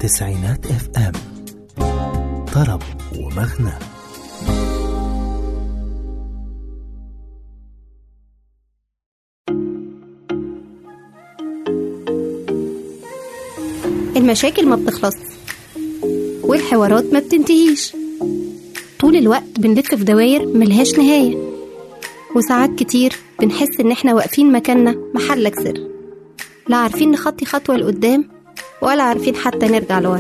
تسعينات اف ام طرب ومغنى المشاكل ما بتخلص والحوارات ما بتنتهيش طول الوقت بنلف في دواير ملهاش نهاية وساعات كتير بنحس إن إحنا واقفين مكاننا محلك سر لا عارفين نخطي خطوة لقدام ولا عارفين حتى نرجع لورا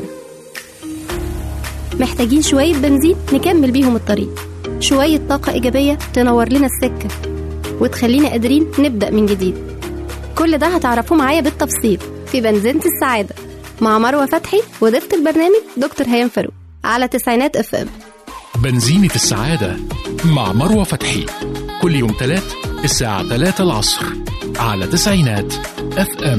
محتاجين شوية بنزين نكمل بيهم الطريق شوية طاقة إيجابية تنور لنا السكة وتخلينا قادرين نبدأ من جديد كل ده هتعرفوه معايا بالتفصيل في بنزينة السعادة مع مروة فتحي وضيفة البرنامج دكتور هيام فاروق على تسعينات اف ام بنزينة السعادة مع مروة فتحي كل يوم تلات الساعة 3 العصر على تسعينات اف ام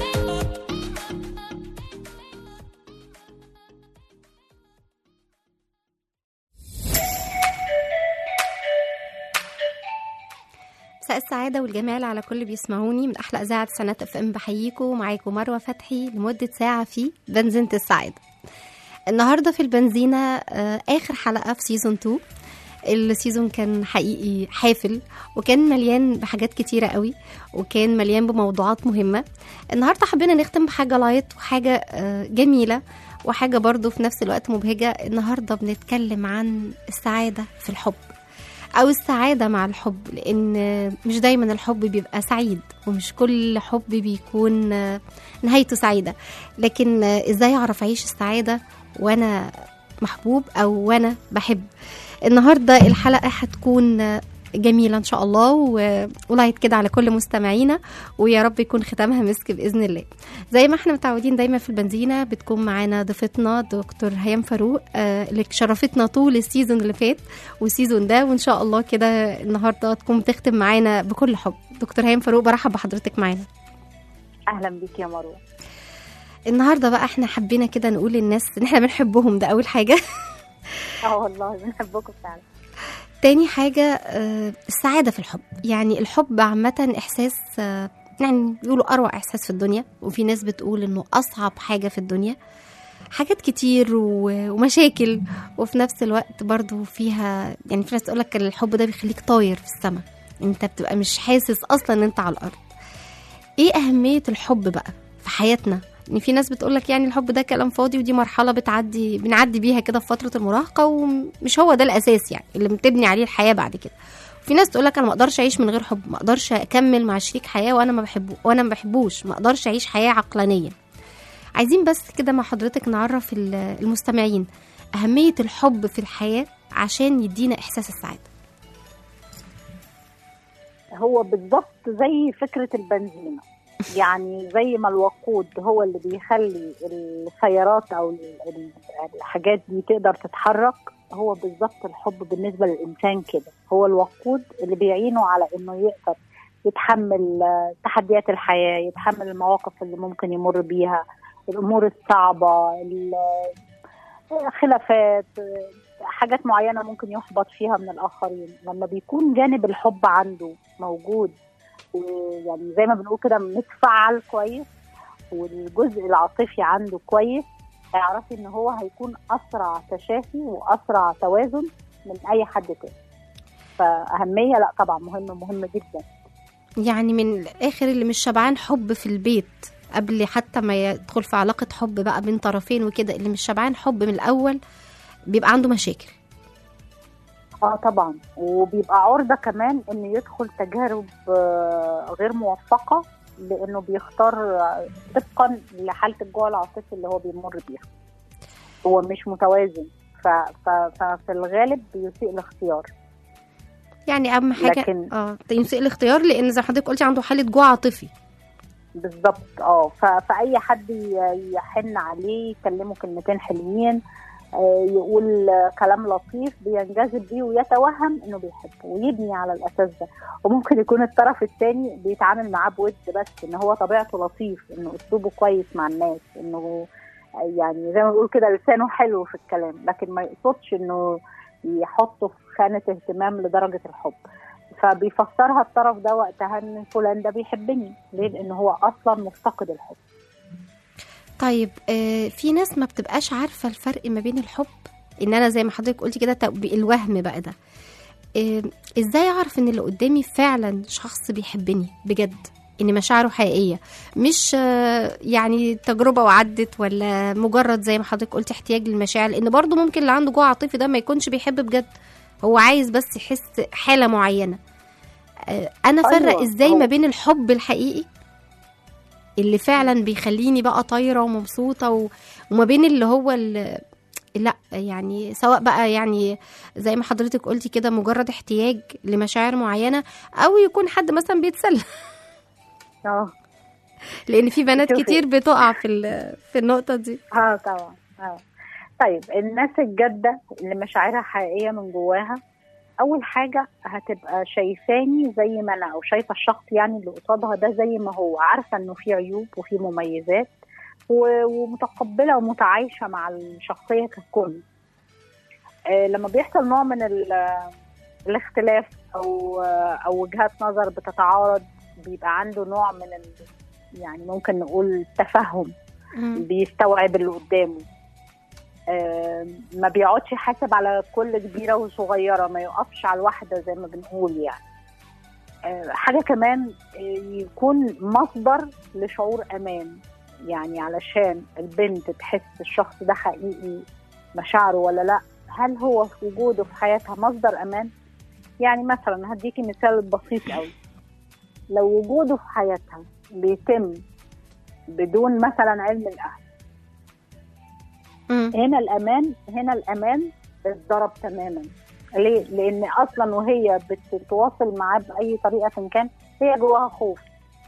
مساء السعادة والجمال على كل بيسمعوني من أحلى إذاعة تسعينات اف ام بحييكم ومعاكم مروة فتحي لمدة ساعة في بنزينة السعادة النهاردة في البنزينة آه، آخر حلقة في سيزون 2 السيزون كان حقيقي حافل وكان مليان بحاجات كتيرة قوي وكان مليان بموضوعات مهمة النهاردة حبينا نختم بحاجة لايت وحاجة آه، جميلة وحاجة برضو في نفس الوقت مبهجة النهاردة بنتكلم عن السعادة في الحب أو السعادة مع الحب لأن مش دايما الحب بيبقى سعيد ومش كل حب بيكون آه، نهايته سعيدة لكن آه، إزاي أعرف أعيش السعادة وأنا محبوب أو وأنا بحب النهاردة الحلقة هتكون آه، جميلة إن شاء الله و- ولايت كده على كل مستمعينا ويا رب يكون ختامها مسك بإذن الله زي ما احنا متعودين دايما في البنزينة بتكون معانا ضيفتنا دكتور هيام فاروق آه، اللي شرفتنا طول السيزون اللي فات والسيزون ده وان شاء الله كده النهارده تكون بتختم معانا بكل حب دكتور هيام فاروق برحب بحضرتك معانا اهلا بيك يا مروه النهارده بقى احنا حبينا كده نقول للناس ان احنا بنحبهم ده اول حاجه اه والله بنحبكم فعلا تاني حاجه آه، السعاده في الحب يعني الحب عامه احساس آه، يعني بيقولوا اروع احساس في الدنيا وفي ناس بتقول انه اصعب حاجه في الدنيا حاجات كتير و- ومشاكل وفي نفس الوقت برضو فيها يعني في ناس تقول لك الحب ده بيخليك طاير في السماء انت بتبقى مش حاسس اصلا ان انت على الارض ايه اهميه الحب بقى في حياتنا ان في ناس بتقول لك يعني الحب ده كلام فاضي ودي مرحله بتعدي بنعدي بيها كده في فتره المراهقه ومش هو ده الاساس يعني اللي بتبني عليه الحياه بعد كده في ناس تقول لك انا ما اقدرش اعيش من غير حب ما اقدرش اكمل مع شريك حياه وانا ما بحبه وانا ما بحبوش ما اقدرش اعيش حياه عقلانيه عايزين بس كده مع حضرتك نعرف ال- المستمعين أهمية الحب في الحياة عشان يدينا إحساس السعادة هو بالظبط زي فكره البنزينه يعني زي ما الوقود هو اللي بيخلي السيارات او ال- ال- الحاجات دي تقدر تتحرك هو بالظبط الحب بالنسبه للانسان كده هو الوقود اللي بيعينه على انه يقدر يتحمل آه، تحديات الحياه يتحمل المواقف اللي ممكن يمر بيها الامور الصعبه ال- خلافات حاجات معينه ممكن يحبط فيها من الاخرين لما بيكون جانب الحب عنده موجود ويعني زي ما بنقول كده متفعل كويس والجزء العاطفي عنده كويس اعرفي ان هو هيكون اسرع تشافي واسرع توازن من اي حد تاني فاهميه لا طبعا مهمه مهمه جدا يعني من الآخر اللي مش شبعان حب في البيت قبل حتى ما يدخل في علاقة حب بقى بين طرفين وكده اللي مش شبعان حب من الأول بيبقى عنده مشاكل اه طبعا وبيبقى عرضه كمان انه يدخل تجارب آه، غير موفقه لانه بيختار آه، طبقا لحاله الجوع العاطفي اللي هو بيمر بيها هو مش متوازن ف... ف... ففي الغالب بيسيء الاختيار يعني أهم حاجة لكن- اه يسيء الاختيار لأن زي ما حضرتك قلتي عنده حالة جوع عاطفي بالظبط اه ف... فاي حد ي- يحن عليه يكلمه كلمتين حلوين آه، يقول آه، كلام لطيف بينجذب بيه ويتوهم انه بيحبه ويبني على الاساس ده وممكن يكون الطرف الثاني بيتعامل معاه بود بس ان هو طبيعته لطيف انه اسلوبه كويس مع الناس انه آه، يعني زي ما بنقول كده لسانه حلو في الكلام لكن ما يقصدش انه يحطه في خانه اهتمام لدرجه الحب فبيفسرها الطرف ده وقتها ان فلان ده بيحبني ليه؟ لان هو اصلا مفتقد الحب طيب آه في ناس ما بتبقاش عارفه الفرق ما بين الحب ان انا زي ما حضرتك قلتي كده تب- الوهم بقى ده آه ازاي اعرف ان اللي قدامي فعلا شخص بيحبني بجد ان مشاعره حقيقيه مش آه يعني تجربه وعدت ولا مجرد زي ما حضرتك قلتي احتياج للمشاعر لان برضو ممكن اللي عنده جوع عاطفي ده ما يكونش بيحب بجد هو عايز بس يحس حاله معينه آه انا افرق أيوة، ازاي هو- ما بين الحب الحقيقي اللي فعلا بيخليني بقى طايره ومبسوطه و... وما بين اللي هو ال... لا يعني سواء بقى يعني زي ما حضرتك قلتي كده مجرد احتياج لمشاعر معينه او يكون حد مثلا بيتسلى اه لان في بنات شوفي. كتير بتقع في ال... في النقطه دي اه طبعا اه طيب الناس الجادة اللي مشاعرها حقيقية من جواها أول حاجة هتبقى شايفاني زي ما أنا أو شايفة الشخص يعني اللي قصادها ده زي ما هو عارفة إنه في عيوب وفي مميزات و- ومتقبلة ومتعايشة مع الشخصية ككل آه لما بيحصل نوع من ال- الاختلاف أو آه أو وجهات نظر بتتعارض بيبقى عنده نوع من ال يعني ممكن نقول تفهم مم. بيستوعب اللي قدامه آم، ما بيقعدش يحاسب على كل كبيره وصغيره ما يقفش على الواحده زي ما بنقول يعني آه، حاجه كمان آه، يكون مصدر لشعور امان يعني علشان البنت تحس الشخص ده حقيقي مشاعره ولا لا هل هو في وجوده في حياتها مصدر امان يعني مثلا هديكي مثال بسيط قوي لو وجوده في حياتها بيتم بدون مثلا علم الاهل مم. هنا الامان هنا الامان اتضرب تماما ليه؟ لان اصلا وهي بتتواصل معاه باي طريقه كان هي جواها خوف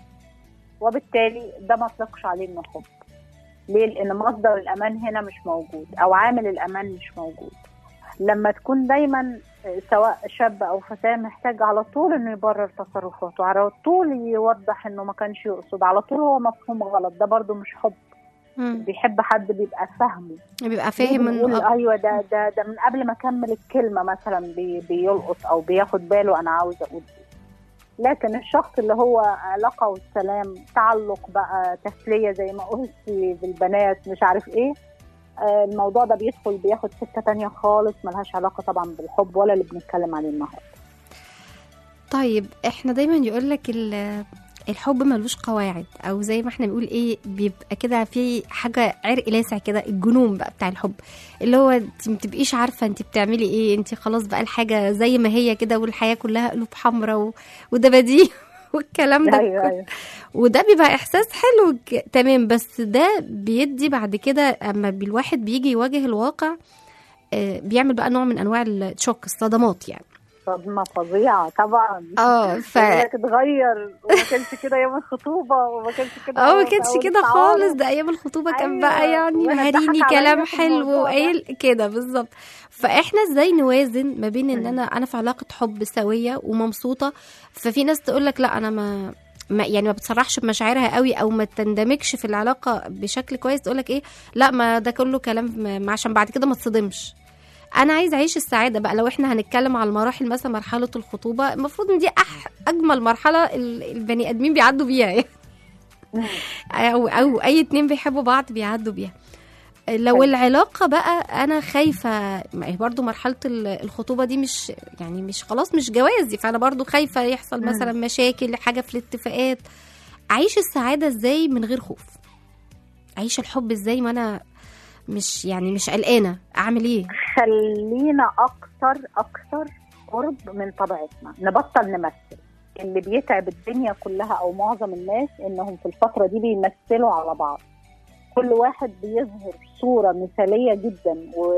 وبالتالي ده ما اطلقش عليه انه حب ليه؟ لان مصدر الامان هنا مش موجود او عامل الامان مش موجود لما تكون دايما سواء شاب او فتاه محتاج على طول انه يبرر تصرفاته على طول يوضح انه ما كانش يقصد على طول هو مفهوم غلط ده برضو مش حب مم. بيحب حد بيبقى فاهمه بيبقى فاهم بنقول انه ايوه ده ده ده من قبل ما اكمل الكلمه مثلا بي بيلقط او بياخد باله انا عاوز اقول ايه لكن الشخص اللي هو علاقه والسلام تعلق بقى تسليه زي ما قلتي بالبنات مش عارف ايه آه، الموضوع ده بيدخل بياخد سكه تانية خالص ملهاش علاقه طبعا بالحب ولا اللي بنتكلم عليه النهارده طيب احنا دايما يقول لك الحب ملوش قواعد او زي ما احنا بنقول ايه بيبقى كده في حاجه عرق لاسع كده الجنون بقى بتاع الحب اللي هو انت ما بتبقيش عارفه انت بتعملي ايه انت خلاص بقى الحاجه زي ما هي كده والحياه كلها قلوب حمراء و... ودباديب والكلام ده ايوه ايوه وده بيبقى احساس حلو ك- تمام بس ده بيدي بعد كده اما الواحد بيجي يواجه الواقع آه، بيعمل بقى نوع من انواع الشوك الصدمات يعني صدمه فظيعه طبعا اه ف ف... اتغير وما كانش كده يوم الخطوبه وما كانش كده اه ما في كانش أول كده التعارف. خالص ده ايام الخطوبه كان أيوة، بقى يعني وأنا مهاريني اتضحك عليا كلام في حلو الموضوع ده. وقايل كده بالظبط فاحنا ازاي نوازن ما بين ان مم. انا انا في علاقه حب سويه ومبسوطه ففي ناس تقول لك لا انا ما ما يعني ما بتصرحش بمشاعرها قوي او ما تندمجش في العلاقه بشكل كويس تقول لك ايه لا ما ده كله كلام ما عشان بعد كده ما تصدمش انا عايز اعيش السعاده بقى لو احنا هنتكلم على المراحل مثلا مرحله الخطوبه المفروض ان دي أح اجمل مرحله ال- البني ادمين بيعدوا بيها يعني مم. او او اي اتنين بيحبوا بعض بيعدوا بيها لو حلو. العلاقة بقى أنا خايفة ما هي برضو مرحلة ال- الخطوبة دي مش يعني مش خلاص مش جوازي فأنا برضو خايفة يحصل مم. مثلا مشاكل حاجة في الاتفاقات أعيش السعادة إزاي من غير خوف أعيش الحب إزاي ما أنا مش يعني مش قلقانة أعمل إيه خلينا اكثر اكثر قرب من طبيعتنا نبطل نمثل اللي بيتعب الدنيا كلها او معظم الناس انهم في الفتره دي بيمثلوا على بعض كل واحد بيظهر صوره مثاليه جدا و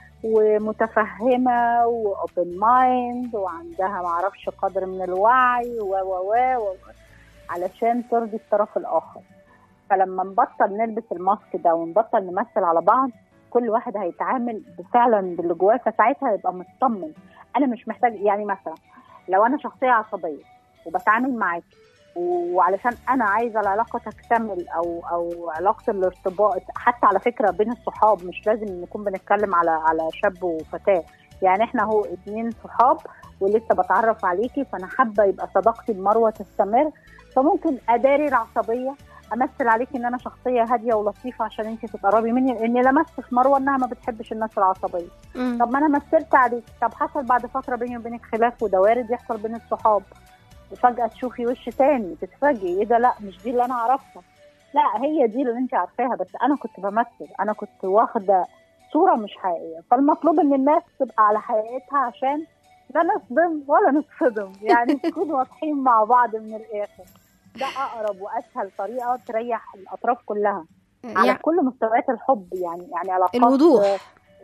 ومتفهمه واوبن مايند وعندها معرفش قدر من الوعي و و و و- علشان ترضي الطرف الاخر فلما نبطل نلبس الماسك ده ونبطل نمثل على بعض كل واحد هيتعامل فعلا باللي جواه فساعتها يبقى مطمن انا مش محتاج يعني مثلا لو انا شخصيه عصبيه وبتعامل معاكي وعلشان انا عايزه العلاقه تكتمل او او علاقه الارتباط حتى على فكره بين الصحاب مش لازم نكون بنتكلم على على شاب وفتاه يعني احنا هو اتنين صحاب ولسه بتعرف عليكي فانا حابه يبقى صداقتي بمروه تستمر فممكن اداري العصبيه امثل عليكي ان انا شخصيه هاديه ولطيفه عشان انت تتقربي مني لاني لمست في مروه انها ما بتحبش الناس العصبيه مم. طب ما انا مثلت عليك طب حصل بعد فتره بيني وبينك خلاف وده وارد يحصل بين الصحاب فجاه تشوفي وش تاني تتفاجئي ايه ده لا مش دي اللي انا اعرفها لا هي دي اللي انت عارفاها بس انا كنت بمثل انا كنت واخده صوره مش حقيقيه فالمطلوب ان الناس تبقى على حقيقتها عشان لا نصدم ولا نتصدم يعني نكون واضحين مع بعض من الاخر ده اقرب واسهل طريقه تريح الاطراف كلها على يعني كل مستويات الحب يعني يعني علاقات الوضوح. آه،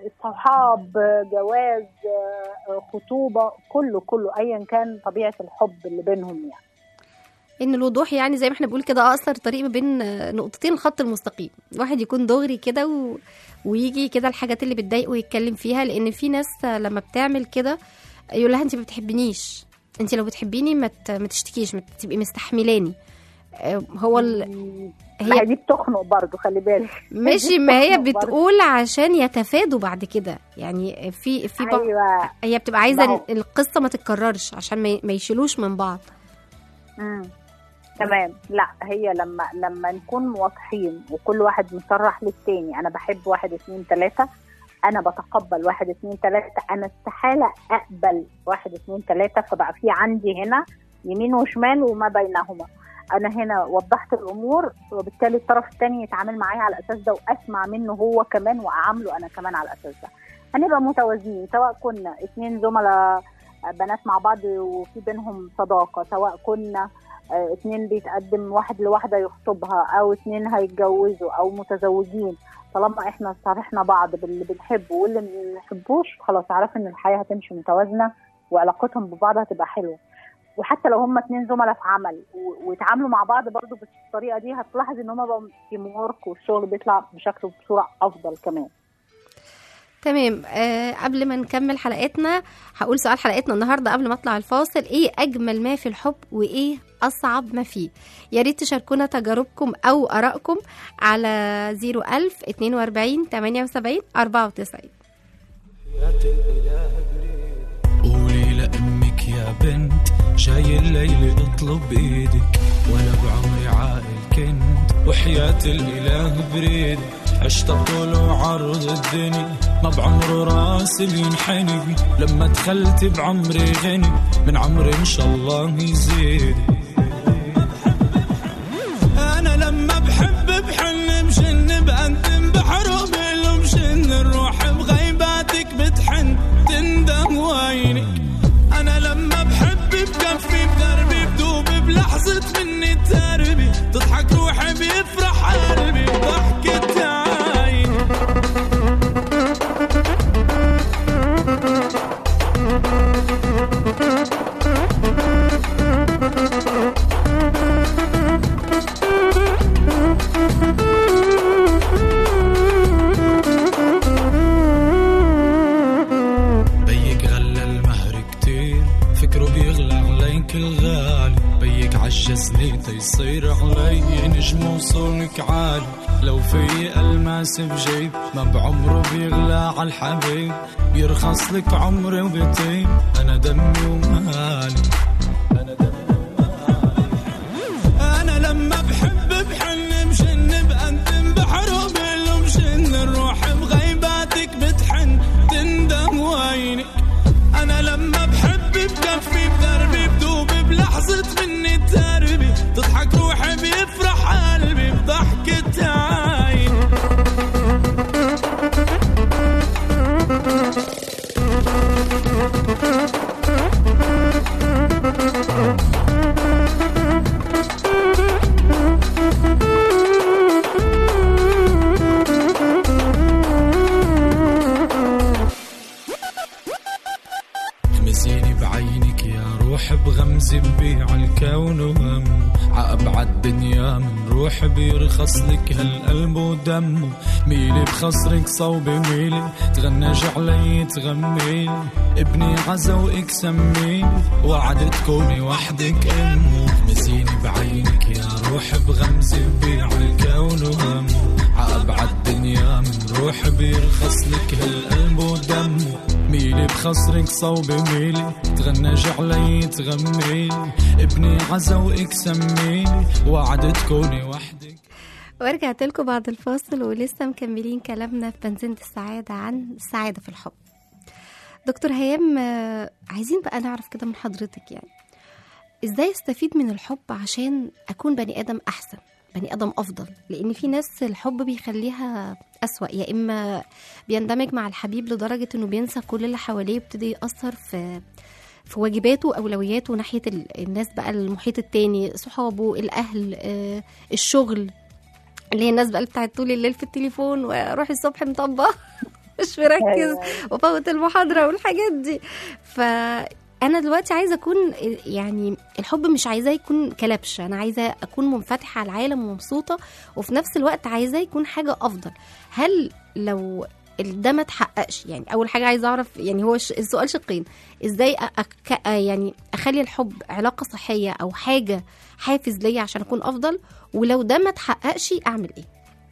صحاب آه، جواز آه، خطوبه كله كله ايا كان طبيعه الحب اللي بينهم يعني ان الوضوح يعني زي ما احنا بنقول كده اقصر طريق ما بين آه، نقطتين الخط المستقيم الواحد يكون دغري كده و... ويجي كده الحاجات اللي بتضايقه ويتكلم فيها لان في ناس آه، لما بتعمل كده يقول لها انت ما بتحبنيش انت لو بتحبيني ما ت- ما تشتكيش ما تبقي مستحملاني آه، هو ال... ما هي هي دي بتخنق برضه خلي بالك ماشي ما هي بتخنق برضه. بتقول عشان يتفادوا بعد كده يعني في في بعض ايوه هي بتبقى عايزه ما هو- إن القصه ما تتكررش عشان ما ي- ما يشيلوش من بعض مم. تمام لا هي لما لما نكون واضحين وكل واحد مصرح للتاني انا بحب واحد اتنين تلاته انا بتقبل واحد اتنين تلاته انا استحاله اقبل واحد اتنين تلاته فبقى في عندي هنا يمين وشمال وما بينهما انا هنا وضحت الامور وبالتالي الطرف الثاني يتعامل معايا على الاساس ده واسمع منه هو كمان واعامله انا كمان على الاساس ده هنبقى متوازنين سواء كنا اتنين زملاء بنات مع بعض وفي بينهم صداقه سواء كنا آه، اتنين بيتقدم واحد لواحدة يخطبها او اتنين هيتجوزوا او متزوجين طالما احنا صارحنا بعض باللي بنحبه واللي ما بنحبوش خلاص عرف ان الحياة هتمشي متوازنة وعلاقتهم ببعض هتبقى حلوة وحتى لو هم اتنين زملاء في عمل و- ويتعاملوا مع بعض برضو بالطريقة دي هتلاحظ ان هم بقوا في ورك والشغل بيطلع بشكل بصورة افضل كمان تمام آه قبل ما نكمل حلقتنا هقول سؤال حلقتنا النهارده قبل ما اطلع الفاصل ايه اجمل ما في الحب وايه اصعب ما فيه يا ريت تشاركونا تجاربكم او ارائكم على 01000 42 78 94 قولي لأمك يا بنت جاي الليل اطلب بإيدك وأنا بعمري عاقل كنت وحياة الإله بريد عشت طول وعرض الدنيا ما بعمر راسي ينحني لما دخلت بعمري غني من عمري إن شاء الله يزيد انا لما بحب بحن بشن بقدم بحرب بشن الروح بغيباتك بتحن تندم وينك انا لما بحب بكفي بدربي بدوب بلحظة مني تربي تضحك روحي بيفرح قلبي بضحكة عيني بيك غلى المهر كتير فكره بيغلى عليك الغالي بيك عجزني تيصير علي نجم وصولك عالي لو في الماس بجيب ما بعمره بيغلى عالحبيب بيرخص لك عمري وبيطيب انا دمي ومالي انا دمي ومالي انا لما بحب بحن مشن بقدم بحرب مشن الروح بغيباتك بتحن تندم وينك انا لما بحب بكفي بدربي بدوب بلحظة مني تربي تضحك روحي بيفرح قلبي بضحكة عيني اغمزيني بعينك يا روح بغمز ببيع الكون وهم عأبعد دنيا من روح بيرخص لك هالقلب ودمه ميلي بخصرك صوبي ميلي تغنج علي تغميلي ابني عزوقك سميلي وعد تكوني وحدك امه اغمزيني بعينك يا روح بغمز ببيع الكون وهم عأبعد دنيا من روح بيرخص لك هالقلب ودمه ميلي بخصرك صوبي ميلي تغنج علي تغميلي ابني عزوقك سميلي وعد تكوني وحدك ورجعت لكم بعد الفاصل ولسه مكملين كلامنا في بنزينة السعادة عن السعادة في الحب دكتور هيام آه، عايزين بقى نعرف كده من حضرتك يعني ازاي استفيد من الحب عشان اكون بني ادم احسن بني ادم افضل لان في ناس الحب بيخليها اسوا يا اما بيندمج مع الحبيب لدرجه انه بينسى كل اللي حواليه ويبتدي ياثر في في واجباته واولوياته ناحيه ال- الناس بقى المحيط التاني صحابه الاهل آه، الشغل اللي هي الناس بقى اللي بتاعت طول الليل في التليفون واروح الصبح مطبق مش مركز أيوة. وفوت المحاضرة والحاجات دي فأنا دلوقتي عايزة أكون يعني الحب مش عايزاه يكون كلبش أنا عايزة أكون منفتحة على العالم ومبسوطة وفي نفس الوقت عايزاه يكون حاجة أفضل هل لو ال- ده ما تحققش يعني اول حاجه عايزه اعرف يعني هو ش- السؤال شقين ازاي أ- أك... يعني اخلي الحب علاقه صحيه او حاجه حافز ليا عشان اكون افضل ولو ده ما تحققش اعمل ايه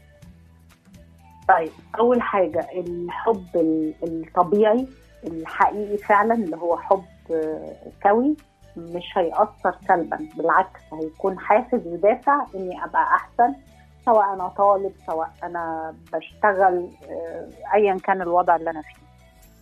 طيب اول حاجه الحب ال- الطبيعي الحقيقي فعلا اللي هو حب آه، سوي مش هيأثر سلبا بالعكس هيكون حافز ودافع اني ابقى احسن سواء انا طالب سواء انا بشتغل آه، ايا كان الوضع اللي انا فيه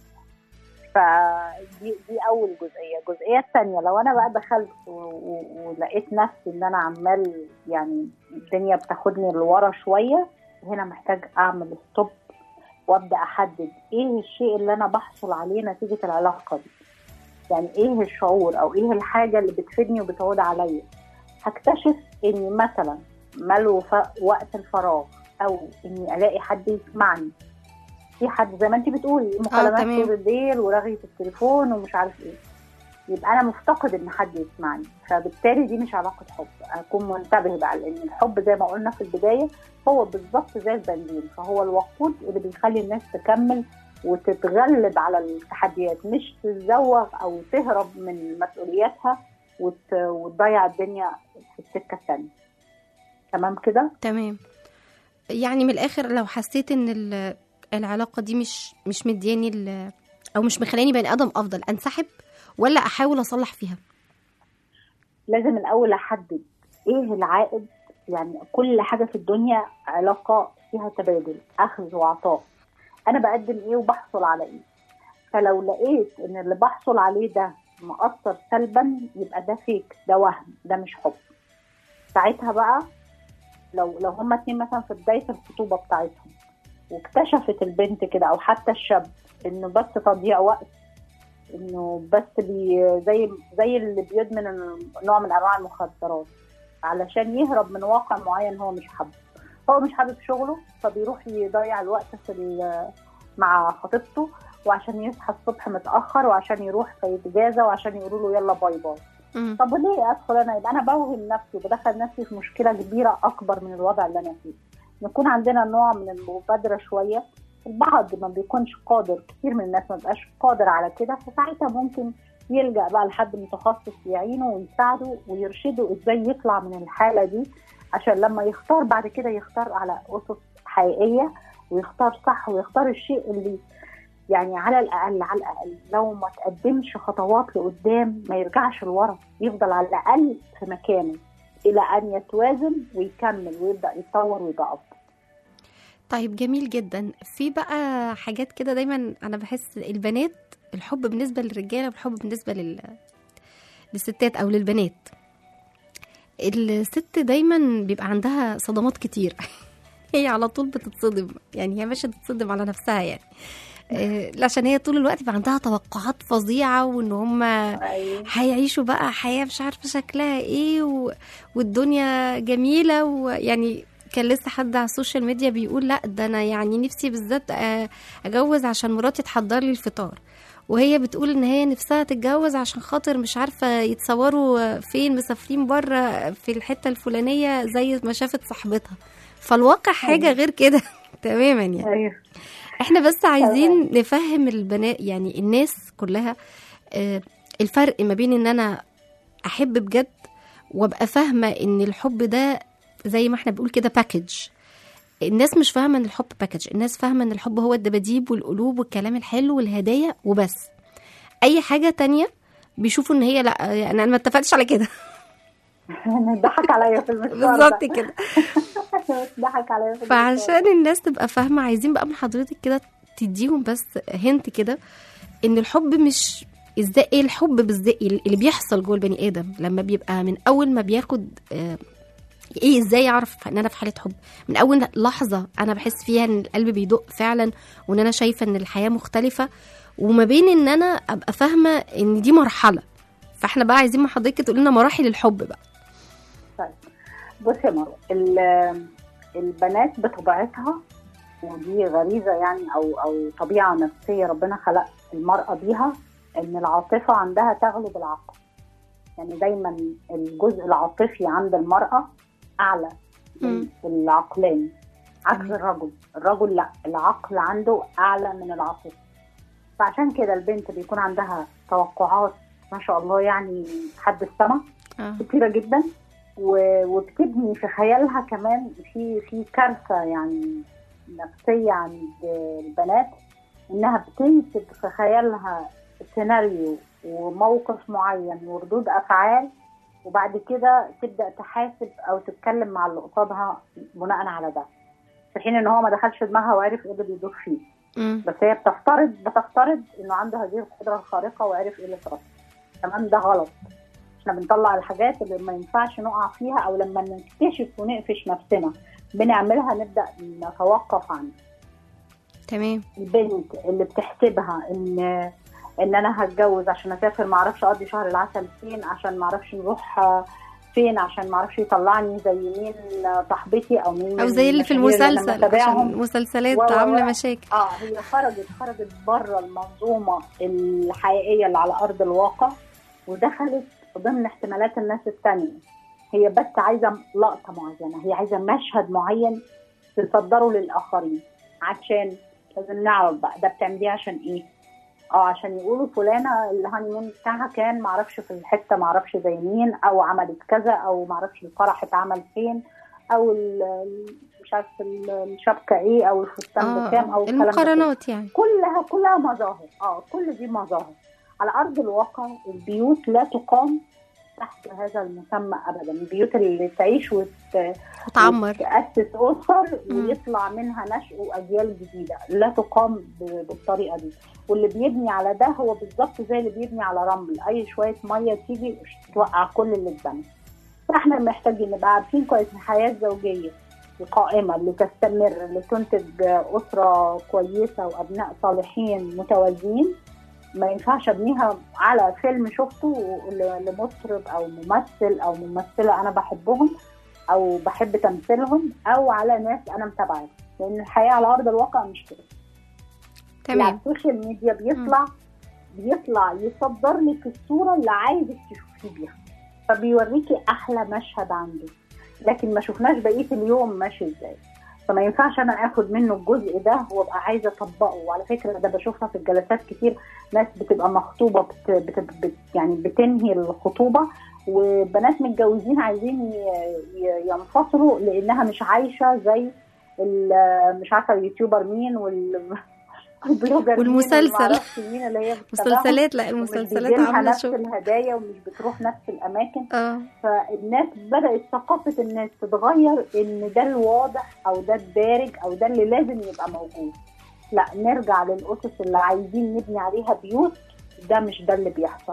فدي دي اول جزئيه الجزئيه الثانيه لو انا بقى دخلت و- و- ولقيت نفسي ان انا عمال يعني الدنيا بتاخدني لورا شويه هنا محتاج اعمل ستوب وابدا احدد ايه الشيء اللي انا بحصل عليه نتيجه العلاقه دي يعني ايه الشعور او ايه الحاجه اللي بتفيدني وبتعود عليا هكتشف اني مثلا ملو ف- وقت الفراغ او اني الاقي حد يسمعني في حد زي ما انت بتقولي مكالمات تمام. طول الليل ورغي في التليفون ومش عارف ايه يبقى انا مفتقد ان حد يسمعني فبالتالي دي مش علاقه حب اكون منتبه بقى لان الحب زي ما قلنا في البدايه هو بالظبط زي البنزين فهو الوقود اللي بيخلي الناس تكمل وتتغلب على التحديات مش تتزوغ او تهرب من مسؤولياتها وت... وتضيع الدنيا في السكه الثانيه تمام كده تمام يعني من الاخر لو حسيت ان ال- العلاقه دي مش مش مدياني ال- او مش مخلاني بني ادم افضل انسحب ولا احاول اصلح فيها لازم الاول احدد ايه العائد يعني كل حاجه في الدنيا علاقه فيها تبادل اخذ وعطاء انا بقدم ايه وبحصل على ايه فلو لقيت ان اللي بحصل عليه ده مأثر سلبا يبقى ده فيك ده وهم ده مش حب ساعتها بقى لو لو هما اتنين مثلا في بدايه الخطوبه بتاعتهم واكتشفت البنت كده او حتى الشاب انه بس تضييع وقت انه بس بي زي زي اللي بيدمن نوع من انواع المخدرات علشان يهرب من واقع معين هو مش حابه هو مش حابب شغله فبيروح يضيع الوقت في ال- مع خطيبته وعشان يصحى الصبح متاخر وعشان يروح فيتجازى وعشان يقولوا له يلا باي باي مم. طب وليه ادخل انا يبقى انا بوهم نفسي وبدخل نفسي في مشكله كبيره اكبر من الوضع اللي انا فيه يكون عندنا نوع من المبادره شويه البعض ما بيكونش قادر كتير من الناس ما بيبقاش قادر على كده فساعتها ممكن يلجا بقى لحد متخصص يعينه ويساعده ويرشده ازاي يطلع من الحاله دي عشان لما يختار بعد كده يختار على اسس حقيقيه ويختار صح ويختار الشيء اللي يعني على الاقل على الاقل لو ما تقدمش خطوات لقدام ما يرجعش لورا يفضل على الاقل في مكانه الى ان يتوازن ويكمل ويبدا يتطور ويبقى افضل طيب جميل جدا في بقى حاجات كده دايما انا بحس البنات الحب بالنسبه للرجاله والحب بالنسبه لل للستات او للبنات الست دايما بيبقى عندها صدمات كتير هي على طول بتتصدم يعني هي مش تتصدم على نفسها يعني آه، عشان هي طول الوقت بيبقى عندها توقعات فظيعه وان هم ايوه هيعيشوا بقى حياة مش عارفة شكلها ايه و... والدنيا جميلة ويعني كان لسه حد على السوشيال ميديا بيقول لا ده انا يعني نفسي بالذات آه، اجوز عشان مراتي تحضر لي الفطار وهي بتقول ان هي نفسها تتجوز عشان خاطر مش عارفه يتصوروا فين مسافرين بره في الحته الفلانيه زي ما شافت صاحبتها فالواقع حاجه غير كده تماما يعني ايوه احنا بس عايزين نفهم البنات يعني الناس كلها آه، الفرق ما بين ان انا احب بجد وابقى فاهمه ان الحب ده زي ما احنا بنقول كده باكج الناس مش فاهمه ان الحب باكج الناس فاهمه ان الحب هو الدباديب والقلوب والكلام الحلو والهدايا وبس اي حاجه تانية بيشوفوا ان هي لا يعني انا ما اتفقتش على كده ضحك عليا في المشوار ده. بالظبط كده بس ضحك عليا في فعشان الناس تبقى فاهمه عايزين بقى من حضرتك كده تديهم بس هنت كده ان الحب مش ازاي ايه الحب بالذات اللي بيحصل جوه البني ادم لما بيبقى من اول ما بياخد آه، ايه ازاي اعرف ان انا في حاله حب من اول لحظه انا بحس فيها ان القلب بيدق فعلا وان انا شايفه ان الحياه مختلفه وما بين ان انا ابقى فاهمه ان دي مرحله فاحنا بقى عايزين من حضرتك تقول لنا مراحل الحب بقى بصي يا مروه ال- البنات بطبيعتها ودي غريزه يعني او او طبيعه نفسيه ربنا خلق المراه بيها ان العاطفه عندها تغلب العقل يعني دايما الجزء العاطفي عند المراه اعلى من مم. العقلاني عكس تمام. الرجل الرجل لا العقل عنده اعلى من العاطفه فعشان كده البنت بيكون عندها توقعات ما شاء الله يعني حد السما اه كتيرة جدا و- وبتبني في خيالها كمان في في كارثة يعني نفسية عند البنات إنها بتنسب في خيالها سيناريو وموقف معين وردود أفعال وبعد كده تبدأ تحاسب أو تتكلم مع اللي قصادها بناء على ده في حين إن هو ما دخلش دماغها وعرف إيه اللي بيدور فيه مم. بس هي بتفترض بتفترض انه عنده هذه القدره الخارقه وعرف ايه اللي صار تمام ده غلط احنا بنطلع الحاجات اللي ما ينفعش نقع فيها او لما نكتشف ونقفش نفسنا بنعملها نبدا نتوقف عنها تمام البنت اللي بتحسبها ان ان انا هتجوز عشان اسافر ما اعرفش اقضي شهر العسل فين عشان ما اعرفش نروح آه، فين عشان ما اعرفش يطلعني زي مين آه، صاحبتي او مين او من زي اللي في المشاهير اللي أنا المسلسل متابعهم. عشان المسلسلات و- و- عامله و- مشاكل اه هي خرجت خرجت بره المنظومه الحقيقيه اللي على ارض الواقع ودخلت ضمن احتمالات الناس التانية هي بس عايزه لقطه معينه هي عايزه مشهد معين تصدره للاخرين عشان لازم نعرف بقى ده بتعمليه عشان ايه اه عشان يقولوا فلانه الهانيمون بتاعها كان معرفش في الحته معرفش زي مين او عملت كذا او معرفش الفرح اتعمل فين او ال- ال- مش عارف ال- الشبكه ايه او الفستان اه بكام او آه، الكلام ده كله. المقارنات يعني كلها كلها مظاهر اه كل دي مظاهر على ارض الواقع البيوت لا تقام تحت هذا المسمى ابدا البيوت اللي تعيش وت... وتعمر تاسس اسر مم. ويطلع منها نشء واجيال جديده لا تقام ب- بالطريقه دي واللي بيبني على ده هو بالظبط زي اللي بيبني على رمل اي شويه ميه تيجي توقع كل اللي اتبنى فاحنا محتاجين نبقى عارفين كويس الحياه الزوجيه القائمه اللي تستمر اللي تنتج اسره كويسه وابناء صالحين متوازيين ما ينفعش ابنيها على فيلم شفته ل- لمطرب او ممثل او ممثله انا بحبهم او بحب تمثيلهم او على ناس انا متابعاهم لان الحياه على ارض الواقع مش كده اللي على تمام السوشيال ميديا بيطلع بيطلع يصدر لك الصوره اللي عايزك تشوفيه بيها فبيوريكي احلى مشهد عنده لكن ما شفناش بقيه اليوم ماشي ازاي فما ينفعش انا اخد منه الجزء ده وابقى عايزه اطبقه وعلى فكره ده بشوفها في الجلسات كتير ناس بتبقى مخطوبه بت بت بت يعني بتنهي الخطوبه وبنات متجوزين عايزين ي- ي- ينفصلوا لانها مش عايشه زي ال- مش عارفه اليوتيوبر مين وال البلوجر مين والمسلسل. والمعرفش مين اللي هي بتتابعهم. مسلسلات لا ومش المسلسلات بيجيلها عامله نفس شغل الهدايا ومش بتروح نفس الاماكن اه فالناس بدات ثقافه الناس تتغير ان ده الواضح او ده الدارج او ده اللي لازم يبقى موجود لا نرجع للاسس اللي عايزين نبني عليها بيوت ده مش ده اللي بيحصل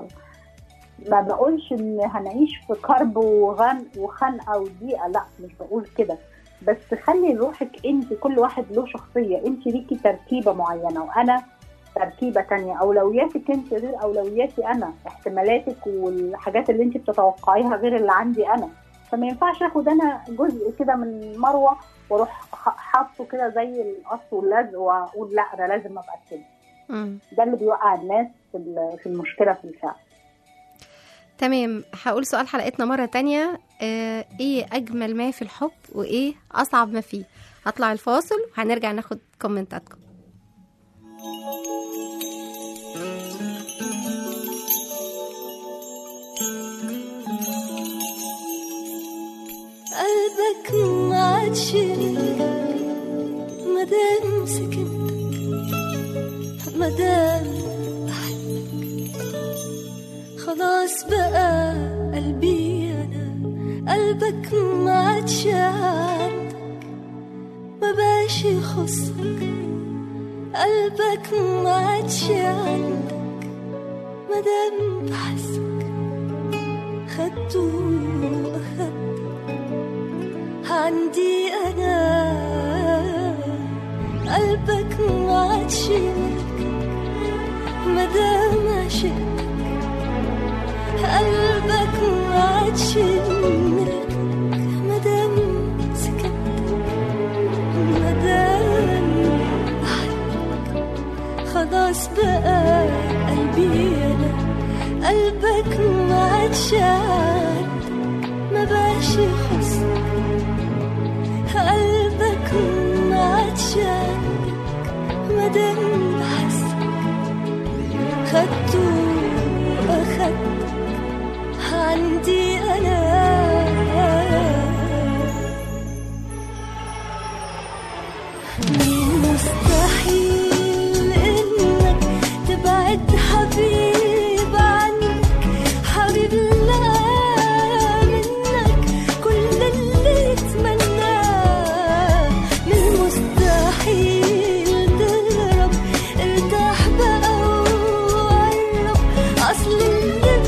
ما بقولش ان هنعيش في كرب وغن وخنقه وضيقه لا مش بقول كده بس خلي روحك انت كل واحد له شخصيه انت ليكي تركيبه معينه وانا تركيبه تانية اولوياتك انت غير اولوياتي انا احتمالاتك والحاجات اللي انت بتتوقعيها غير اللي عندي انا فما ينفعش اخد انا جزء كده من مروه واروح ح- حاطه كده زي القص واللزق واقول لا انا لازم ابقى كده مم. ده اللي بيوقع الناس في ال- في المشكله في الفعل تمام هقول سؤال حلقتنا مرة تانية آه ايه اجمل ما في الحب وايه اصعب ما فيه هطلع الفاصل وهنرجع ناخد كومنتاتكم قلبك ما عادش ليك مادام سكت مادام بحبك خلاص بقى قلبي انا قلبك ما عادش عندك بقاش يخصك قلبك ما عادش عندك مادام بحسك خدته أخدت عندي أنا قلبك ما عادش ملكك مادام عشقتك قلبك ما عادش ملكك مادام سكت مادام بحبك خلاص بقى قلبي أنا قلبك ما عادش عندك ما بقاش يخصك قلبك ما عادش عندك مادام بحسك خدته أخدت عندي أنا مستحيل إنك تبعد حبيب عنك حبيب لا منك كل اللي تمناه من مستحيل تهرب ارتاح بقى وقرب أصل اللي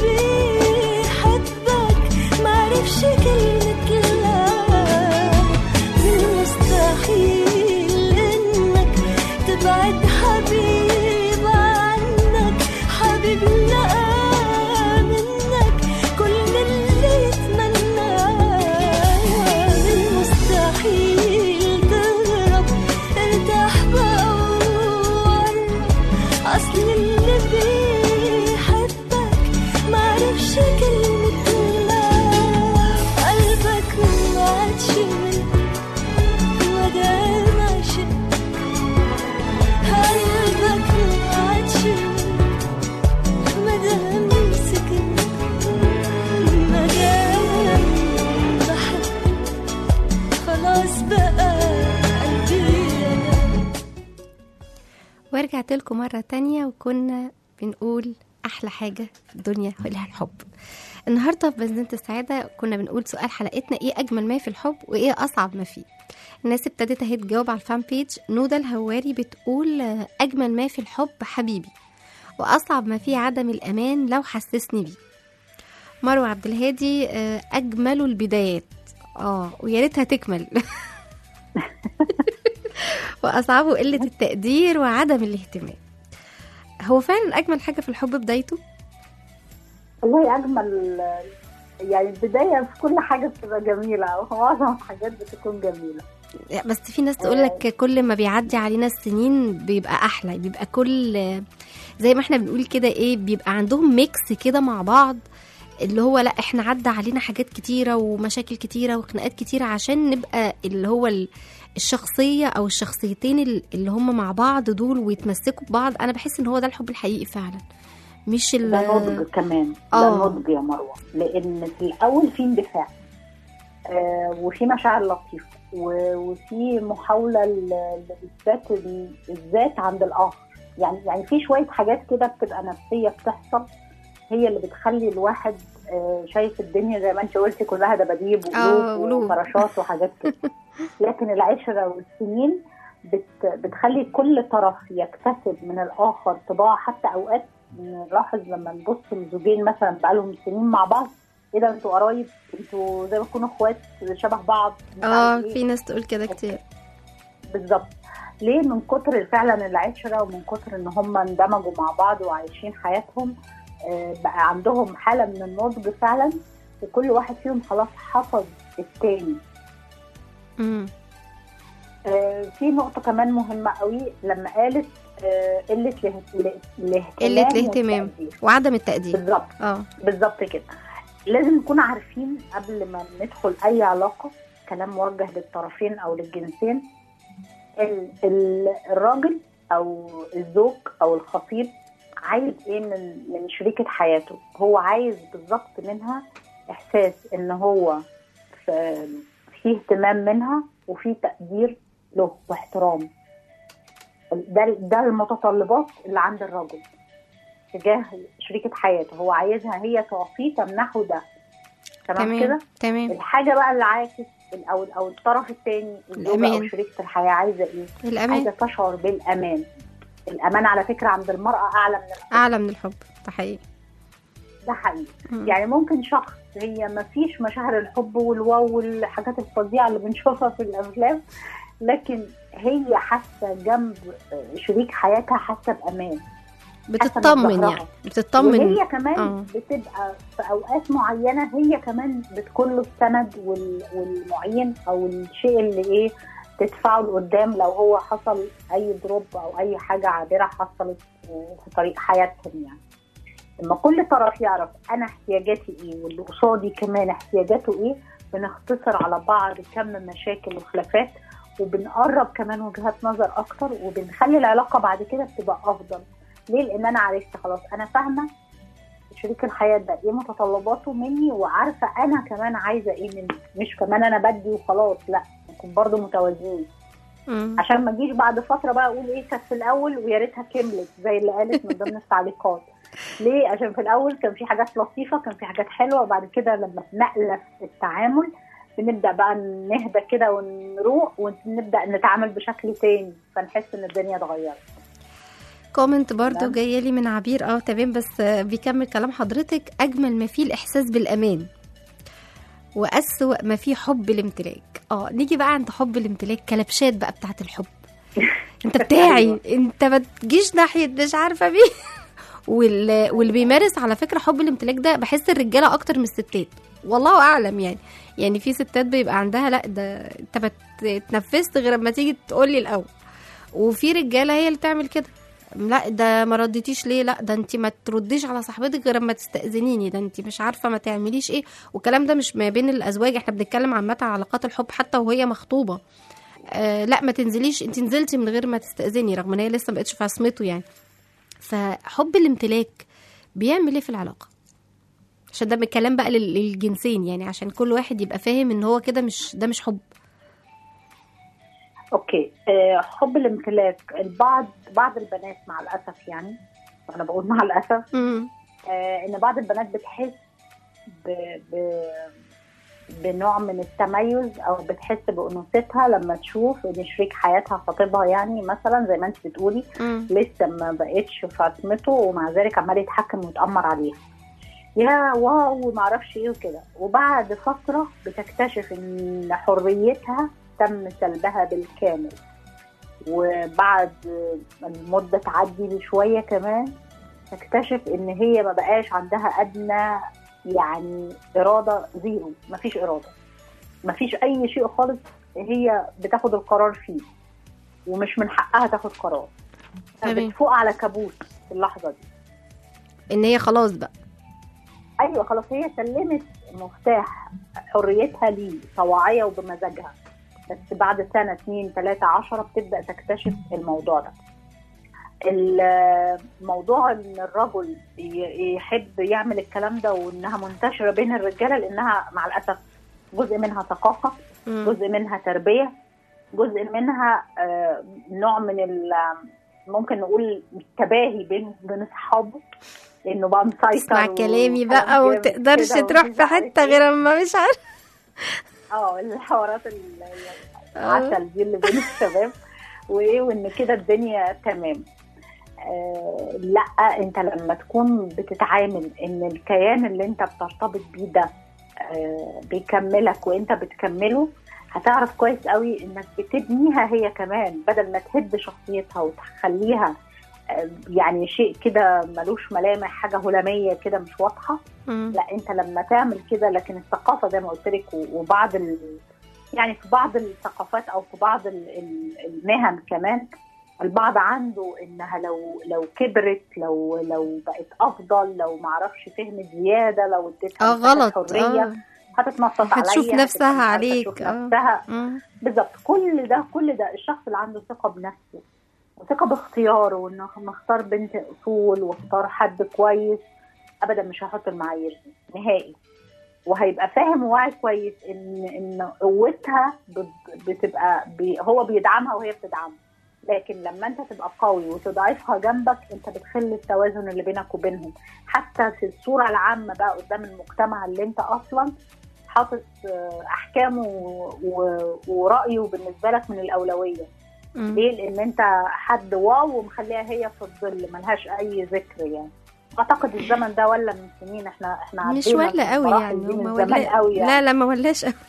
بيحبك معرفش كلمة لا من مستحيل إنك تبعد حبيب عنك حبيب لا منك كل اللي يتمناه من مستحيل تهرب ارتاح بقى وقرب أصل اللي بيحبك معرفش كلمة لا قلبك ما عادش منك مادام عشقت قلبك ما عادش منك مادام سكت مادام بحبك خلاص بقى قلبي أنا ورجعت لكم مرة تانية وكنا بنقول أحلى حاجة في الدنيا هي الحب النهاردة في بنزينة السعادة كنا بنقول سؤال حلقتنا إيه أجمل ما في الحب وإيه أصعب ما فيه الناس ابتدت اهي تجاوب على الفان بيج نودا الهواري بتقول آه، أجمل ما في الحب حبيبي وأصعب ما فيه عدم الأمان لو حسسني بيه مروة عبد الهادي آه، أجمل البدايات اه ويا ريتها تكمل وأصعبه قلة التقدير وعدم الاهتمام هو فعلا أجمل حاجة في الحب بدايته والله اجمل يعني البدايه في كل حاجه بتبقى جميله ومعظم الحاجات بتكون جميله بس في ناس تقول لك كل ما بيعدي علينا السنين بيبقى احلى بيبقى كل زي ما احنا بنقول كده ايه بيبقى عندهم ميكس كده مع بعض اللي هو لا احنا عدى علينا حاجات كتيره ومشاكل كتيره وخناقات كتيره عشان نبقى اللي هو ال- الشخصيه او الشخصيتين ال- اللي هم مع بعض دول ويتمسكوا ببعض انا بحس ان هو ده الحب الحقيقي فعلا مش ال ده نضج كمان آه. ده نضج يا مروه لان في الاول في اندفاع آه وفي مشاعر لطيفه و- وفي محاوله ل- لاثبات ال- الذات عند الاخر يعني يعني في شويه حاجات كده بتبقى نفسيه بتحصل هي اللي بتخلي الواحد آه، شايف الدنيا زي ما انت قلتي كلها دباديب آه، وقلوب قلوب. وفراشات وحاجات كده لكن العشره والسنين بت بتخلي كل طرف يكتسب من الاخر طباع حتى اوقات نلاحظ لما نبص لزوجين مثلا بقالهم سنين مع بعض ايه ده انتوا قرايب انتوا زي ما تكونوا اخوات شبه بعض مش اه عارف إيه. في ناس تقول كده كتير بالظبط ليه من كتر فعلا العشره ومن كتر ان هم اندمجوا مع بعض وعايشين حياتهم آه، بقى عندهم حاله من النضج فعلا وكل واحد فيهم خلاص حفظ التاني امم آه، في نقطة كمان مهمة قوي لما قالت آه، قلة اله- اله- الاهتمام قله الاهتمام والتقدير. وعدم التقدير بالظبط اه بالظبط كده لازم نكون عارفين قبل ما ندخل أي علاقة كلام موجه للطرفين أو للجنسين ال- ال- الراجل أو الزوج أو الخطيب عايز إيه من من شريكة حياته هو عايز بالظبط منها إحساس إن هو في في اهتمام منها وفي تقدير له واحترام ده ده المتطلبات اللي عند الرجل تجاه شريكة حياته هو عايزها هي تعطيه تمنحه ده تمام تمام كده تمام الحاجة بقى اللي عاكس او او الطرف الثاني الزوجه او الأمان. شريكه الحياه عايزه ايه؟ الامان عايزه تشعر بالامان الامان على فكره عند المراه اعلى من الحب اعلى من الحب ده حقيقي ده حقيقي مم. يعني ممكن شخص هي ما فيش مشاعر الحب والواو والحاجات الفظيعه اللي بنشوفها في الافلام لكن هي حاسه جنب شريك حياتها حاسه بامان بتطمن ظهرها. يعني بتطمن وهي كمان آه. بتبقى في اوقات معينه هي كمان بتكون له السند وال- والمعين او الشيء اللي ايه تدفعه لقدام لو هو حصل اي دروب او اي حاجه عابره حصلت آه، في طريق حياتهم يعني لما كل طرف يعرف انا احتياجاتي ايه واللي قصادي كمان احتياجاته ايه بنختصر على بعض كم مشاكل وخلافات وبنقرب كمان وجهات نظر اكتر وبنخلي العلاقه بعد كده بتبقى افضل ليه؟ لان انا عرفت خلاص انا فاهمه شريك الحياه ده ايه متطلباته مني وعارفه انا كمان عايزه ايه مني مش كمان انا بدي وخلاص لا نكون برضه متوازنين مم. عشان ما اجيش بعد فتره بقى اقول ايه كانت في الاول ويا ريتها كملت زي اللي قالت من ضمن التعليقات ليه عشان في الاول كان في حاجات لطيفه كان في حاجات حلوه وبعد كده لما بنألف التعامل بنبدا بقى نهدى كده ونروق ونبدا نتعامل بشكل تاني فنحس ان الدنيا اتغيرت كومنت برضو تمام. جايه لي من عبير اه تمام بس آه، بيكمل كلام حضرتك اجمل ما فيه الاحساس بالامان واسوأ ما فيه حب الامتلاك اه نيجي بقى عند حب الامتلاك كلبشات بقى بتاعت الحب انت بتاعي أيوة. انت ما تجيش ناحيه مش عارفه مين وال... واللي بيمارس على فكره حب الامتلاك ده بحس الرجاله اكتر من الستات والله اعلم يعني يعني في ستات بيبقى عندها لا ده انت ما اتنفست غير اما تيجي تقول لي الاول وفي رجاله هي اللي تعمل كده لا ده ما رديتيش ليه لا ده انت ما ترديش على صاحبتك غير اما تستاذنيني ده انت مش عارفه ما تعمليش ايه والكلام ده مش ما بين الازواج احنا بنتكلم عامه على علاقات الحب حتى وهي مخطوبه آه لا ما تنزليش انت نزلتي من غير ما تستاذني رغم ان هي لسه ما بقتش في عصمته يعني فحب الامتلاك بيعمل ايه في العلاقه عشان ده الكلام بقى لل- للجنسين يعني عشان كل واحد يبقى فاهم ان هو كده مش ده مش حب اوكي آه، حب الامتلاك البعض بعض البنات مع الاسف يعني انا بقول مع الاسف امم آه، ان بعض البنات بتحس ب... ب... بنوع من التميز او بتحس بانوثتها لما تشوف ان شريك حياتها خطيبها يعني مثلا زي ما انت بتقولي امم لسه ما بقتش في عصمته ومع ذلك عمال يتحكم ويتامر عليها يا واو وما اعرفش ايه وكده وبعد فتره بتكتشف ان حريتها تم سلبها بالكامل وبعد المده تعدي بشويه كمان تكتشف ان هي ما بقاش عندها ادنى يعني اراده زيرو ما فيش اراده ما فيش اي شيء خالص هي بتاخد القرار فيه ومش من حقها تاخد قرار تمام. بتفوق على كابوس في اللحظه دي ان هي خلاص بقى ايوه خلاص هي سلمت مفتاح حريتها ليه طواعيه وبمزاجها بس بعد سنه اتنين تلاته عشرة بتبدا تكتشف الموضوع ده الموضوع ان الرجل ي- يحب يعمل الكلام ده وانها منتشره بين الرجاله لانها مع الاسف جزء منها ثقافه مم. جزء منها تربيه جزء منها آه، نوع من ال ممكن نقول التباهي بين بين اصحابه لانه بقى مسيطر تسمع و- كلامي وكلام بقى جامد وتقدرش كده تروح ومش في عارف حته إيه. غير اما مش عارف اه الحوارات ال- العسل دي اللي بين الشباب وايه وان كده الدنيا تمام آه لا انت لما تكون بتتعامل ان الكيان اللي انت بترتبط بيه ده آه بيكملك وانت بتكمله هتعرف كويس قوي انك بتبنيها هي كمان بدل ما تهد شخصيتها وتخليها آه، يعني شيء كده ملوش ملامح حاجه هلاميه كده مش واضحه مم. لا انت لما تعمل كده لكن الثقافه زي ما قلت لك و- وبعض ال... يعني في بعض الثقافات او في بعض ال... ال- المهن كمان البعض عنده انها لو لو كبرت لو لو بقت افضل لو ما اعرفش فهمت زياده لو اديتها اه مساحة غلط حريه اه هتتنطط عليا هتشوف هتبقى نفسها مش عارفة عليك، تشوف اه. نفسها مم. بالظبط كل ده كل ده الشخص اللي عنده ثقه بنفسه وثقه باختياره وانه مختار بنت اصول واختار حد كويس ابدا مش هيحط المعايير دي نهائي وهيبقى فاهم وواعي كويس ان ان قوتها بت- بتبقى بي هو بيدعمها وهي بتدعمه لكن لما انت تبقى قوي وتضعفها جنبك انت بتخل التوازن اللي بينك وبينهم حتى في الصوره العامه بقى قدام المجتمع اللي انت اصلا حاطط آه، احكامه و- و- ورايه بالنسبه لك من الاولويه مم. ليه لان انت حد واو ومخليها هي في الظل ملهاش اي ذكر يعني اعتقد الزمن ده ولا من سنين احنا احنا مش عدينا ولا قوي المراحل يعني دي من هما زمان ولا قوي يعني. لا لا ما ولاش قوي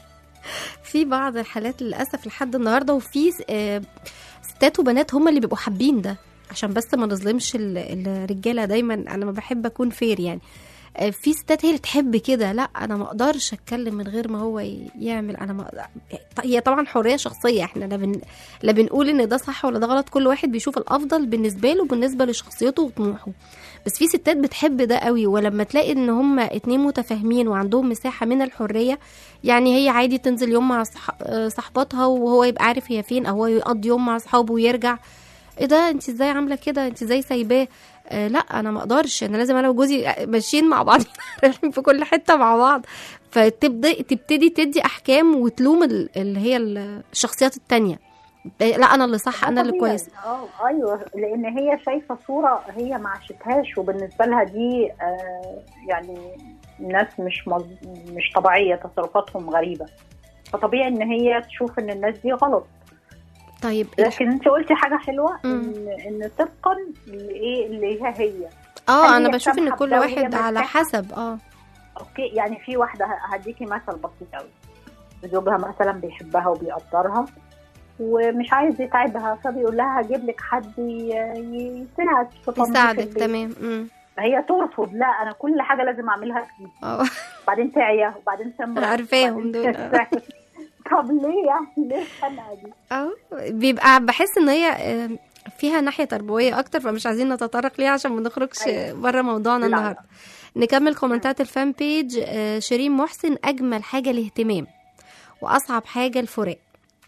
في بعض الحالات للاسف لحد النهارده وفي آه، ستات وبنات هم اللي بيبقوا حابين ده عشان بس ما نظلمش ال- الرجاله دايما انا ما بحب اكون فير يعني آه، في ستات هي اللي تحب كده لا انا ما اقدرش اتكلم من غير ما هو ي- يعمل انا ما هي طبعا حريه شخصيه احنا لا بن... لا بنقول ان ده صح ولا ده غلط كل واحد بيشوف الافضل بالنسبه له بالنسبه لشخصيته وطموحه بس في ستات بتحب ده قوي ولما تلاقي ان هما اتنين متفاهمين وعندهم مساحه من الحريه يعني هي عادي تنزل يوم مع صح... آه، صاحباتها وهو يبقى عارف هي فين او هو يقضي يوم مع اصحابه ويرجع ايه ده انت ازاي عامله كده انت ازاي سايباه آه لا انا ما اقدرش انا لازم انا وجوزي ماشيين مع بعض رايحين في كل حته مع بعض فتبدا تبتدي تدي احكام وتلوم ال- اللي هي الشخصيات التانية لا انا اللي صح انا اللي طبيعي. كويس اه ايوه لان هي شايفه صوره هي ما عاشتهاش وبالنسبه لها دي آه يعني ناس مش مز... مش طبيعيه تصرفاتهم غريبه فطبيعي ان هي تشوف ان الناس دي غلط طيب لكن انت قلتي حاجه حلوه مم. ان ان طبقا لايه اللي هي هي اه هل انا هي بشوف ان سامحة كل بده وهي واحد على مرتاحة؟ حسب اه اوكي يعني في واحده ه- هديكي مثل بسيط قوي زوجها مثلا بيحبها وبيقدرها ومش عايز يتعبها فبيقول لها هجيب لك حد ي- يساعد في تنظيف يساعدك البيت. تمام امم هي ترفض لا انا كل حاجه لازم اعملها بايدي اه وبعدين تعيا وبعدين تمرض أنا عارفاهم وبعدين دول. تسرح. طب ليه يعني ليه الخنقه دي؟ اه بيبقى بحس ان هي آه، فيها ناحيه تربويه اكتر فمش عايزين نتطرق ليها عشان ما نخرجش أيوة. بره موضوعنا لا، لا. النهارده نكمل كومنتات الفان بيج آه، شيرين محسن اجمل حاجه الاهتمام واصعب حاجه الفراق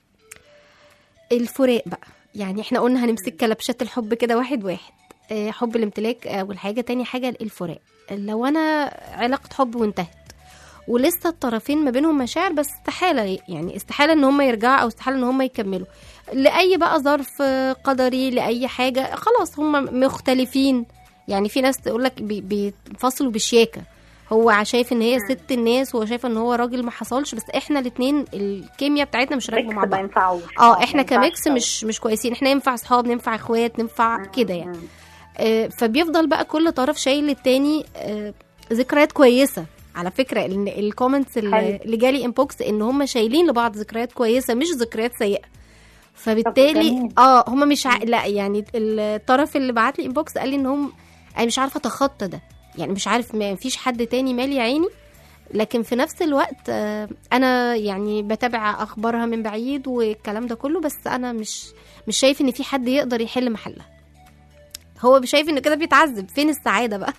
الفراق بقى يعني احنا قلنا هنمسك كلبشات الحب كده واحد واحد آه، حب الامتلاك اول حاجه تاني حاجه الفراق لو انا علاقه حب وانتهت ولسه الطرفين ما بينهم مشاعر بس استحاله يعني استحاله ان هم يرجعوا او استحاله ان هم يكملوا لاي بقى ظرف آه، قدري لاي حاجه خلاص هم مختلفين يعني في ناس تقول لك بينفصلوا بشياكه هو شايف ان هي ست الناس وهو شايف ان هو راجل ما حصلش بس احنا الاثنين الكيمياء بتاعتنا مش راكبه ميكس مع ما بعض ينفعوش اه ما احنا ينفعش كميكس سوا. مش مش كويسين احنا ينفع اصحاب ننفع اخوات ننفع مم. كده يعني مم. آه، فبيفضل بقى كل طرف شايل للتاني آه، ذكريات كويسه على فكره ان الكومنتس حلو. اللي اللي جالي انبوكس ان هم شايلين لبعض ذكريات كويسه مش ذكريات سيئه فبالتالي جميل. اه هم مش ع... لا يعني الطرف اللي بعت لي انبوكس قال لي ان هم انا مش عارفه اتخطى ده يعني مش عارف ما فيش حد تاني مالي عيني لكن في نفس الوقت آه، انا يعني بتابع اخبارها من بعيد والكلام ده كله بس انا مش مش شايف ان في حد يقدر يحل محلها هو شايف انه كده بيتعذب فين السعاده بقى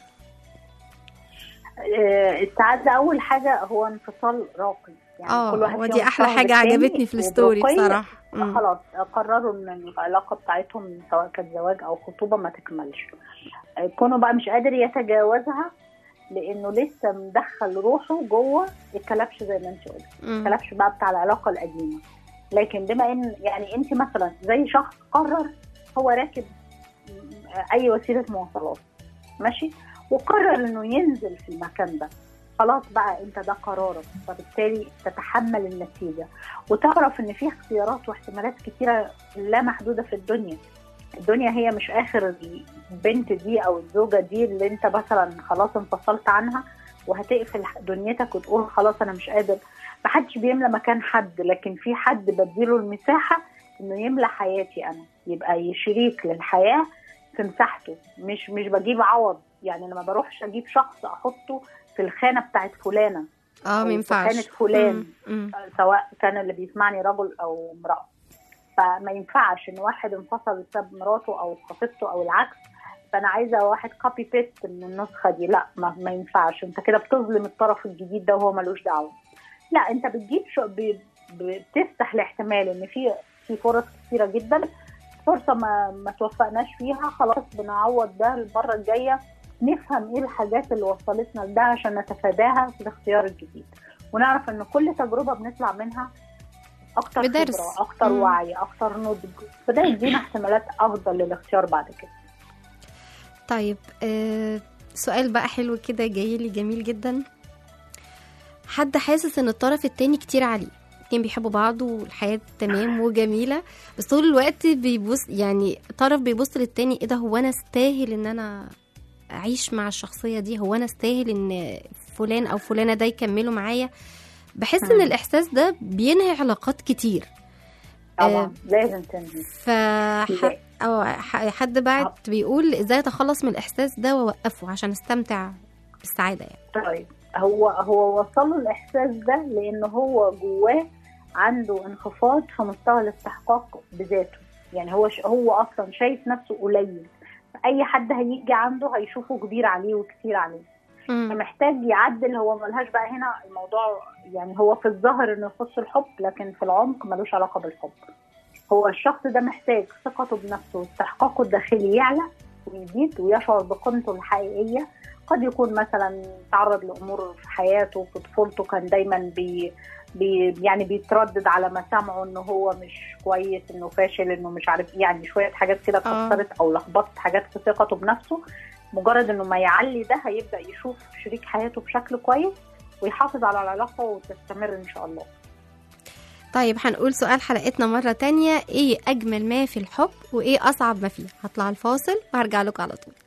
آه، السعاده اول حاجه هو انفصال راقي يعني اه كل واحد ودي فيهم احلى فاهم حاجه التاني عجبتني في الستوري وبرقي. بصراحه مم. خلاص قرروا ان العلاقه بتاعتهم سواء كانت زواج او خطوبه ما تكملش آه، كونه بقى مش قادر يتجاوزها لانه لسه مدخل روحه جوه الكلبش زي ما انت قلت مم. الكلبش بقى بتاع العلاقه القديمه لكن بما ان يعني انت مثلا زي شخص قرر هو راكب اي وسيله مواصلات ماشي وقرر انه ينزل في المكان ده خلاص بقى انت ده قرارك فبالتالي تتحمل النتيجه وتعرف ان في اختيارات واحتمالات كتيره لا محدوده في الدنيا الدنيا هي مش اخر البنت دي او الزوجه دي اللي انت مثلا خلاص انفصلت عنها وهتقفل دنيتك وتقول خلاص انا مش قادر محدش بيملى مكان حد لكن في حد بديله المساحه انه يملى حياتي انا يبقى شريك للحياه في مساحته مش مش بجيب عوض يعني لما بروحش اجيب شخص احطه في الخانه بتاعت فلانه اه أو ما في ينفعش خانه فلان مم. مم. سواء كان اللي بيسمعني رجل او امراه فما ينفعش ان واحد انفصل بسبب مراته او خطيبته او العكس فانا عايزه واحد كوبي بيست من النسخه دي لا ما, ما ينفعش انت كده بتظلم الطرف الجديد ده وهو ملوش دعوه لا انت بتجيب شو ب- بتفتح الاحتمال ان في في فرص كثيره جدا فرصه ما ما توفقناش فيها خلاص بنعوض ده المره الجايه نفهم ايه الحاجات اللي وصلتنا لده عشان نتفاداها في الاختيار الجديد ونعرف ان كل تجربه بنطلع منها اكتر بدرس. خبره اكتر مم. وعي اكتر نضج فده يدينا احتمالات افضل للاختيار بعد كده طيب آه سؤال بقى حلو كده جاي لي جميل جدا حد حاسس ان الطرف التاني كتير عليه اتنين بيحبوا بعض والحياة تمام وجميلة بس طول الوقت بيبص يعني طرف بيبص للتاني ايه ده هو انا استاهل ان انا اعيش مع الشخصية دي هو انا استاهل ان فلان او فلانة ده يكملوا معايا بحس ان مم. الاحساس ده بينهي علاقات كتير طبعا لازم تنهي ف او ح- حد بعت بيقول ازاي اتخلص من الاحساس ده واوقفه عشان استمتع بالسعاده يعني طيب هو هو وصل له الاحساس ده لان هو جواه عنده انخفاض في مستوى الاستحقاق بذاته يعني هو ش... هو اصلا شايف نفسه قليل اي حد هيجي عنده هيشوفه كبير عليه وكتير عليه مم. فمحتاج يعدل هو ملهاش بقى هنا الموضوع يعني هو في الظاهر انه يخص الحب لكن في العمق ملوش علاقه بالحب هو الشخص ده محتاج ثقته بنفسه واستحقاقه الداخلي يعلى ويزيد ويشعر بقيمته الحقيقيه قد يكون مثلا تعرض لامور في حياته في طفولته كان دايما بي بي يعني بيتردد على مسامعه انه هو مش كويس انه فاشل انه مش عارف إيه، يعني شويه حاجات كده آه. كسرت او لخبطت حاجات في ثقته بنفسه مجرد انه ما يعلي ده هيبدا يشوف شريك حياته بشكل كويس ويحافظ على العلاقه وتستمر ان شاء الله طيب هنقول سؤال حلقتنا مرة تانية ايه أجمل ما في الحب وايه أصعب ما فيه هطلع الفاصل وهرجع لكم على طول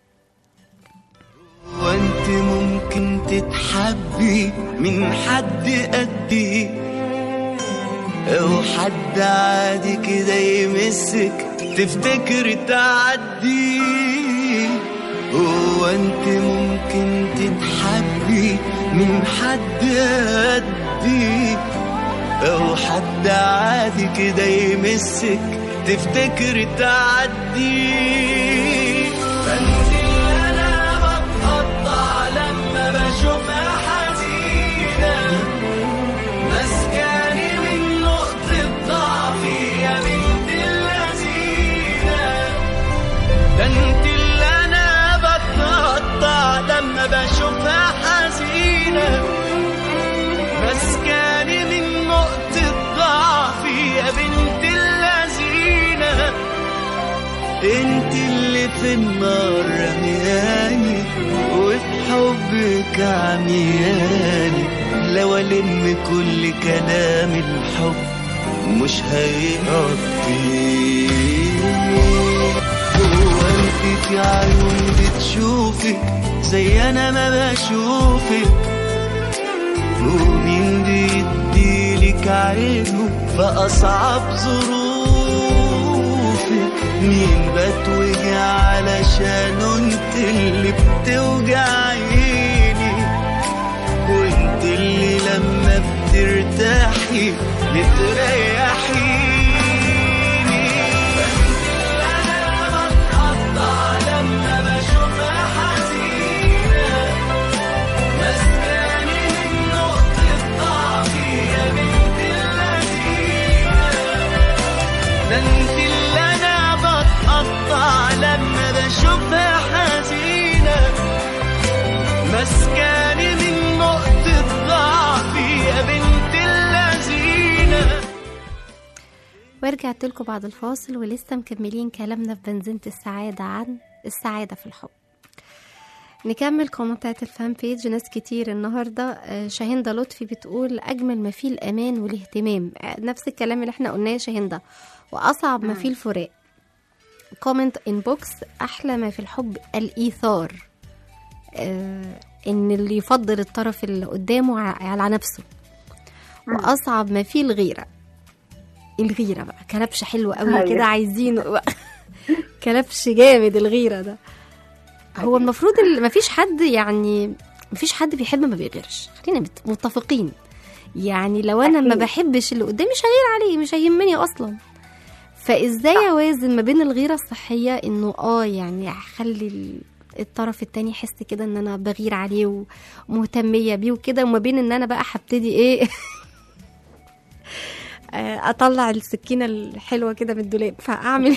وانت ممكن تتحبي من حد قدي او حد عادي كده يمسك تفتكر تعدي هو انت ممكن تتحبي من حد قدي او حد عادي كده يمسك تفتكر تعدي فانت اللي انا بتقطع لما بشوفها حزينه مسكاني من نقطه ضعفي يا بنت اللذينه ده انت اللي انا بتقطع لما بشوفها حزينه مسكاني من نقطة ضعفي يا بنت اللذينة انت اللي في النار رمياني وفي حبك عمياني لو الم كل كلام الحب مش هيقضي هو انت في عيون بتشوفك زي انا ما بشوفك ومين بيديلك عينه في أصعب ظروفك مين بتوجع علشانه انت اللي بتوجعيني وانت اللي لما بترتاحي بتريحيني فانت اللي انا بتقطع لما بشوفها حزينه مسكاني من نقطة ضعفي يا بنت اللذينة ده انت اللي انا بتقطع لما بشوفها حزينة مسكاني من نقطة ضعفي يا بنت اللذينة ورجعت لكم بعد الفاصل ولسه مكملين كلامنا في بنزينة السعادة عن السعادة في الحب نكمل كومنتات الفان بيج ناس كتير النهاردة آه، شاهندة لطفي بتقول أجمل ما فيه الأمان والاهتمام آه، نفس الكلام اللي احنا قلناه يا شاهندة وأصعب ما فيه الفراق كومنت انبوكس أحلى ما في الحب الإيثار آه، إن اللي يفضل الطرف اللي قدامه ع- على نفسه وأصعب ما فيه الغيرة الغيرة بقى كلبش حلو قوي أيوة. كده عايزينه بقى. كلبش جامد الغيرة ده هو المفروض ما فيش حد يعني ما فيش حد بيحب ما بيغيرش خلينا مت- متفقين يعني لو انا ما أكيد. بحبش اللي قدامي مش هغير عليه مش هيهمني اصلا فازاي اوازن ما بين الغيره الصحيه انه اه يعني اخلي ال- الطرف التاني يحس كده ان انا بغير عليه ومهتميه بيه وكده وما بين ان انا بقى هبتدي ايه آه، اطلع السكينه الحلوه كده من الدولاب فاعمل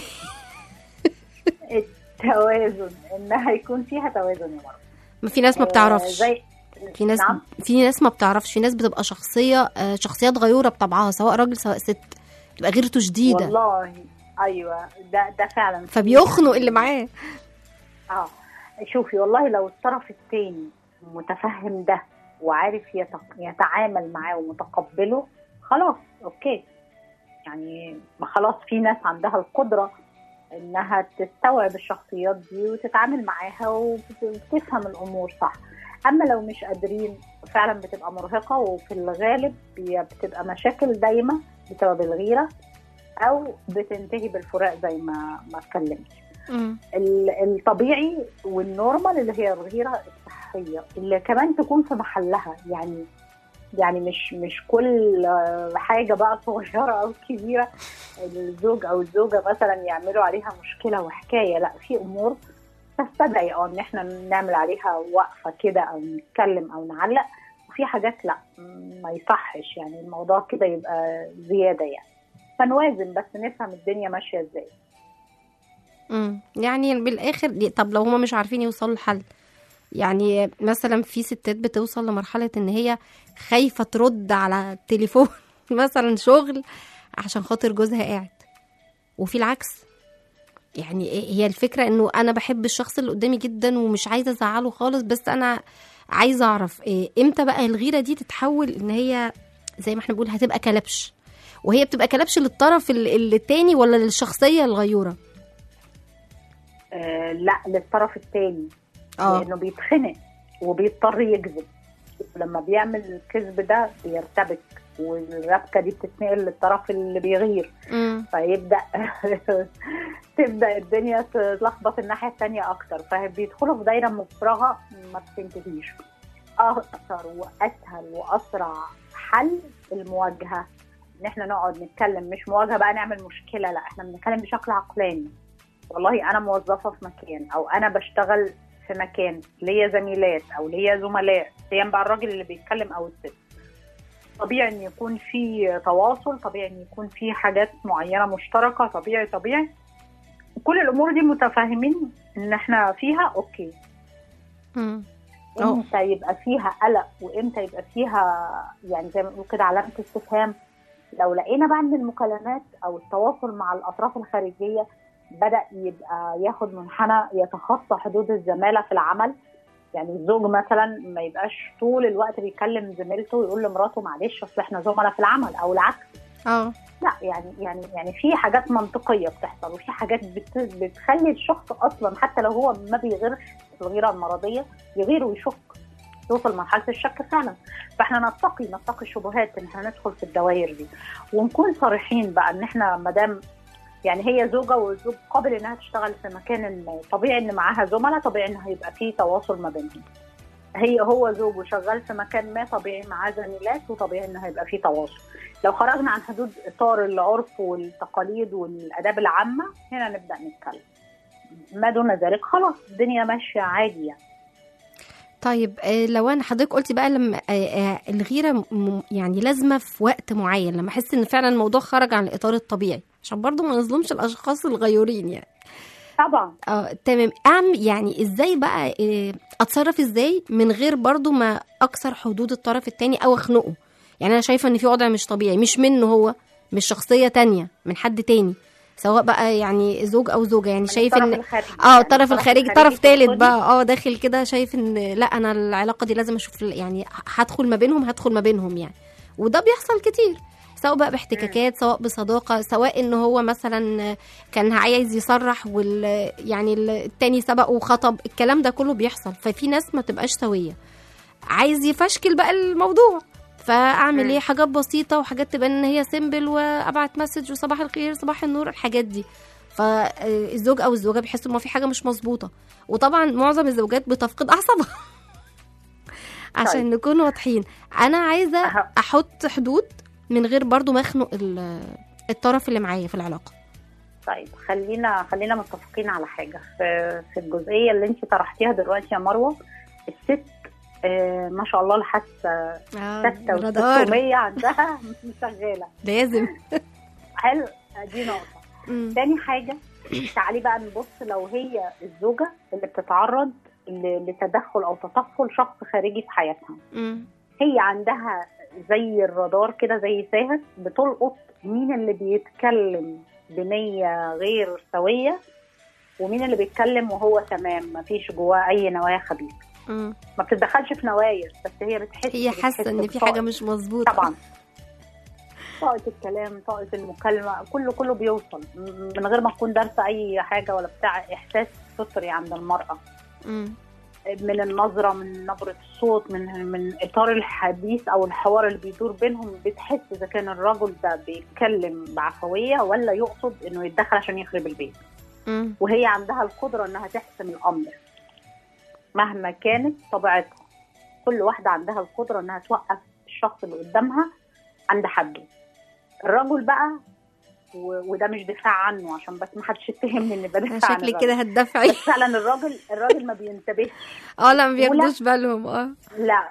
التوازن انها يكون فيها توازن يا مرة ما في ناس ما بتعرفش زي في ناس نعم في ناس ما بتعرفش في ناس بتبقى شخصيه آه، شخصيات غيوره بطبعها سواء راجل سواء ست بتبقى غيرته شديده والله ايوه ده ده فعلا فبيخنق اللي معاه اه شوفي والله لو الطرف الثاني متفهم ده وعارف يت- يتعامل معاه ومتقبله خلاص اوكي يعني ما خلاص في ناس عندها القدره انها تستوعب الشخصيات دي وتتعامل معاها وبت- وتفهم الامور صح اما لو مش قادرين فعلا بتبقى مرهقه وفي الغالب هي بتبقى مشاكل دايمه بسبب الغيره او بتنتهي بالفراق زي ما ما اتكلمت مم. ال- الطبيعي والنورمال اللي هي الغيره الصحيه اللي كمان تكون في محلها يعني يعني مش مش كل آه، حاجه بقى صغيره او كبيره الزوج او الزوجه مثلا يعملوا عليها مشكله وحكايه لا في امور تستدعي اه ان احنا نعمل عليها وقفه كده او نتكلم او نعلق وفي حاجات لا م- ما يصحش يعني الموضوع كده يبقى زياده يعني فنوازن بس نفهم الدنيا ماشيه ازاي مم. يعني بالاخر طب لو هما مش عارفين يوصلوا لحل يعني مثلا في ستات بتوصل لمرحله ان هي خايفه ترد على التليفون مثلا شغل عشان خاطر جوزها قاعد وفي العكس يعني هي الفكره انه انا بحب الشخص اللي قدامي جدا ومش عايزه ازعله خالص بس انا عايزه اعرف إيه امتى بقى الغيره دي تتحول ان هي زي ما احنا بنقول هتبقى كلبش وهي بتبقى كلبش للطرف ال- اللي التاني ولا للشخصيه الغيوره آه لا للطرف الثاني اه لانه بيتخنق وبيضطر يكذب لما بيعمل الكذب ده بيرتبك والربكه دي بتتنقل للطرف اللي بيغير مم. فيبدا تبدا الدنيا تلخبط الناحيه الثانيه اكتر فبيدخلوا في دايره مفرغه ما بتنتهيش اكتر واسهل واسرع حل المواجهه ان احنا نقعد نتكلم مش مواجهه بقى نعمل مشكله لا احنا بنتكلم بشكل عقلاني والله انا موظفه في مكان او انا بشتغل في مكان ليا زميلات او ليا زملاء سيان بقى الراجل اللي بيتكلم او الست طبيعي ان يكون في تواصل طبيعي ان يكون في حاجات معينه مشتركه طبيعي طبيعي كل الامور دي متفاهمين ان احنا فيها اوكي مم. أه. امتى يبقى فيها قلق وامتى يبقى فيها يعني زي ما بنقول كده علامه استفهام لو لقينا بقى ان المكالمات او التواصل مع الاطراف الخارجيه بدا يبقى ياخد منحنى يتخطى حدود الزماله في العمل يعني الزوج مثلا ما يبقاش طول الوقت بيكلم زميلته ويقول لمراته معلش اصل احنا زملاء في العمل او العكس اه لا يعني يعني يعني في حاجات منطقيه بتحصل وفي حاجات بت بتخلي الشخص اصلا حتى لو هو ما بيغيرش الغيره المرضيه يغير ويشك يوصل لمرحله الشك فعلا فاحنا نتقي نتقي الشبهات ان احنا ندخل في الدوائر دي ونكون صريحين بقى ان احنا ما دام يعني هي زوجه والزوج قابل انها تشتغل في مكان ما طبيعي ان معاها زملاء طبيعي ان هيبقى في تواصل ما بينهم هي هو زوج وشغال في مكان ما طبيعي معاه زميلات وطبيعي ان هيبقى في تواصل لو خرجنا عن حدود اطار العرف والتقاليد والاداب العامه هنا نبدا نتكلم ما دون ذلك خلاص الدنيا ماشيه عادي يعني طيب آه، لو انا حضرتك قلتي بقى لما آه، آه، الغيره م- يعني لازمه في وقت معين لما احس ان فعلا الموضوع خرج عن الاطار الطبيعي عشان برضو ما نظلمش الاشخاص الغيورين يعني طبعا اه تمام اعمل يعني ازاي بقى آه، اتصرف ازاي من غير برضو ما اكسر حدود الطرف التاني او اخنقه يعني انا شايفه ان في وضع مش طبيعي مش منه هو مش شخصيه تانية من حد تاني سواء بقى يعني زوج او زوجه يعني شايف الطرف ان الخارجي اه يعني الطرف الخارجي طرف في تالت القضية. بقى اه داخل كده شايف ان لا انا العلاقه دي لازم اشوف يعني هدخل ما بينهم هدخل ما بينهم يعني وده بيحصل كتير سواء بقى باحتكاكات سواء بصداقه سواء ان هو مثلا كان عايز يصرح وال يعني التاني سبق وخطب الكلام ده كله بيحصل ففي ناس ما تبقاش سويه عايز يفشكل بقى الموضوع فاعمل مم. ايه حاجات بسيطه وحاجات تبان ان هي سيمبل وابعت مسج وصباح الخير صباح النور الحاجات دي فالزوج او الزوجه بيحسوا ان في حاجه مش مظبوطه وطبعا معظم الزوجات بتفقد اعصابها عشان طيب. نكون واضحين انا عايزه أها. احط حدود من غير برضو ما اخنق ال- الطرف اللي معايا في العلاقه طيب خلينا خلينا متفقين على حاجه في في الجزئيه اللي انت طرحتيها دلوقتي يا مروه الست آه ما شاء الله الحاسه ستة رادار. و600 عندها شغاله لازم حلو دي نقطه مم. تاني حاجه تعالي بقى نبص لو هي الزوجه اللي بتتعرض ل- لتدخل او تطفل شخص خارجي في حياتها مم. هي عندها زي الرادار كده زي ساهر بتلقط مين اللي بيتكلم بنية غير سوية ومين اللي بيتكلم وهو تمام مفيش جواه أي نوايا خبيثة مم. ما بتتدخلش في نوايا بس هي بتحس هي بتحس حاسه ان في بطاقة. حاجه مش مظبوطه طبعا طاقة الكلام طاقة المكالمة كله كله بيوصل م- من غير ما تكون دارسة أي حاجة ولا بتاع إحساس فطري عند المرأة مم. من النظرة من نبرة الصوت من من إطار الحديث أو الحوار اللي بيدور بينهم بتحس إذا كان الرجل ده بيتكلم بعفوية ولا يقصد إنه يتدخل عشان يخرب البيت مم. وهي عندها القدرة إنها تحسم الأمر مهما كانت طبيعتها كل واحدة عندها القدرة إنها توقف الشخص اللي قدامها عند حده الرجل بقى و- وده مش دفاع عنه عشان بس ما حدش يتهمني اني بدافع عن شكلك الراجل. كده هتدافعي بس فعلا الراجل الراجل ما بينتبهش اه لا ما بياخدوش بالهم اه لا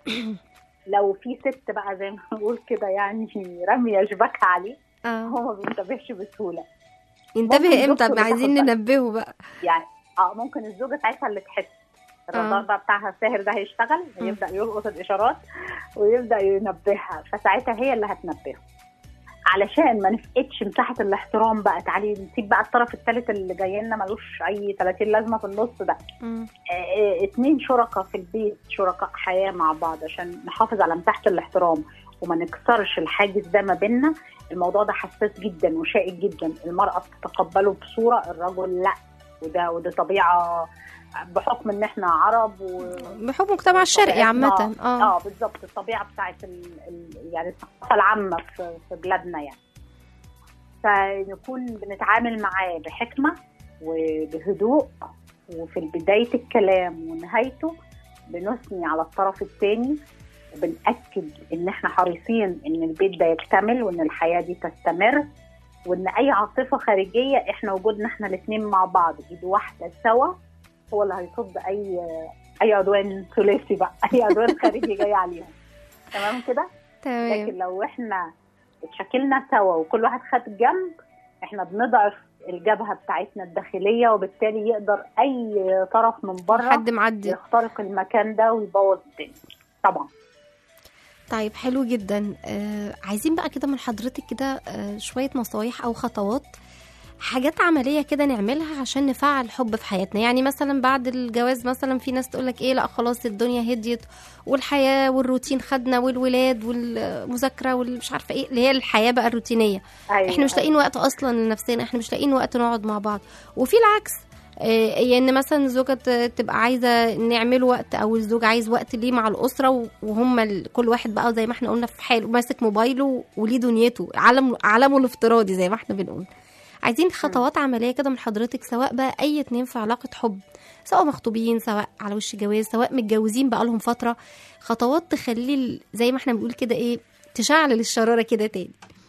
لو في ست بقى زي ما بنقول كده يعني راميه شباكها عليه اه هو ما بينتبهش بسهوله ينتبه ممكن امتى الدكتور ما عايزين بتاخد بالها. ننبهه بقى يعني اه ممكن الزوجه ساعتها اللي تحس الرادار آه. بقى بتاعها الساهر ده هيشتغل هيبدا يلقط الاشارات ويبدا ينبهها فساعتها هي اللي هتنبهه علشان ما نفقدش مساحه الاحترام بقى تعالي نسيب بقى الطرف الثالث اللي جاي لنا ملوش اي 30 لازمه في النص ده مم. آه، آه، اتنين شركاء في البيت شركاء حياة مع بعض عشان نحافظ على مساحة الاحترام وما نكسرش الحاجز ده ما بيننا الموضوع ده حساس جدا وشائك جدا المرأة بتتقبله بصورة الرجل لا وده وده طبيعة بحكم ان احنا عرب و بحكم المجتمع الشرقي عامه طبيعتنا- اه اه بالظبط الطبيعه بتاعت ال... ال... يعني الثقافه العامه في... في بلادنا يعني فنكون بنتعامل معاه بحكمه وبهدوء وفي بدايه الكلام ونهايته بنثني على الطرف الثاني وبنأكد ان احنا حريصين ان البيت ده يكتمل وان الحياه دي تستمر وان اي عاطفه خارجيه احنا وجودنا احنا الاثنين مع بعض ايد واحده سوا هو اللي هيصد اي اي عدوان ثلاثي بقى اي عدوان خارجي جاي عليهم تمام كده لكن تمام لو احنا اتشكلنا سوا وكل واحد خد جنب احنا بنضعف الجبهه بتاعتنا الداخليه وبالتالي يقدر اي طرف من بره حد معدي يخترق المكان ده ويبوظ الدنيا طبعا طيب حلو جدا آه عايزين بقى كده من حضرتك كده آه شوية نصايح أو خطوات حاجات عملية كده نعملها عشان نفعل حب في حياتنا يعني مثلا بعد الجواز مثلا في ناس تقولك ايه لا خلاص الدنيا هديت والحياة والروتين خدنا والولاد والمذاكرة والمش عارفة ايه اللي هي الحياة بقى الروتينية أيوة احنا مش لاقيين وقت اصلا لنفسنا احنا مش لاقيين وقت نقعد مع بعض وفي العكس آه، يعني مثلا الزوجة ت- تبقى عايزة نعمله وقت أو الزوج عايز وقت ليه مع الأسرة و- وهم ال- كل واحد بقى زي ما احنا قلنا في حاله ماسك موبايله وليه دنيته عالم عالمه الافتراضي زي ما احنا بنقول عايزين خطوات عملية كده من حضرتك سواء بقى أي اتنين في علاقة حب سواء مخطوبين سواء على وش جواز سواء متجوزين بقى لهم فترة خطوات تخلي ال- زي ما احنا بنقول كده ايه تشعل الشرارة كده تاني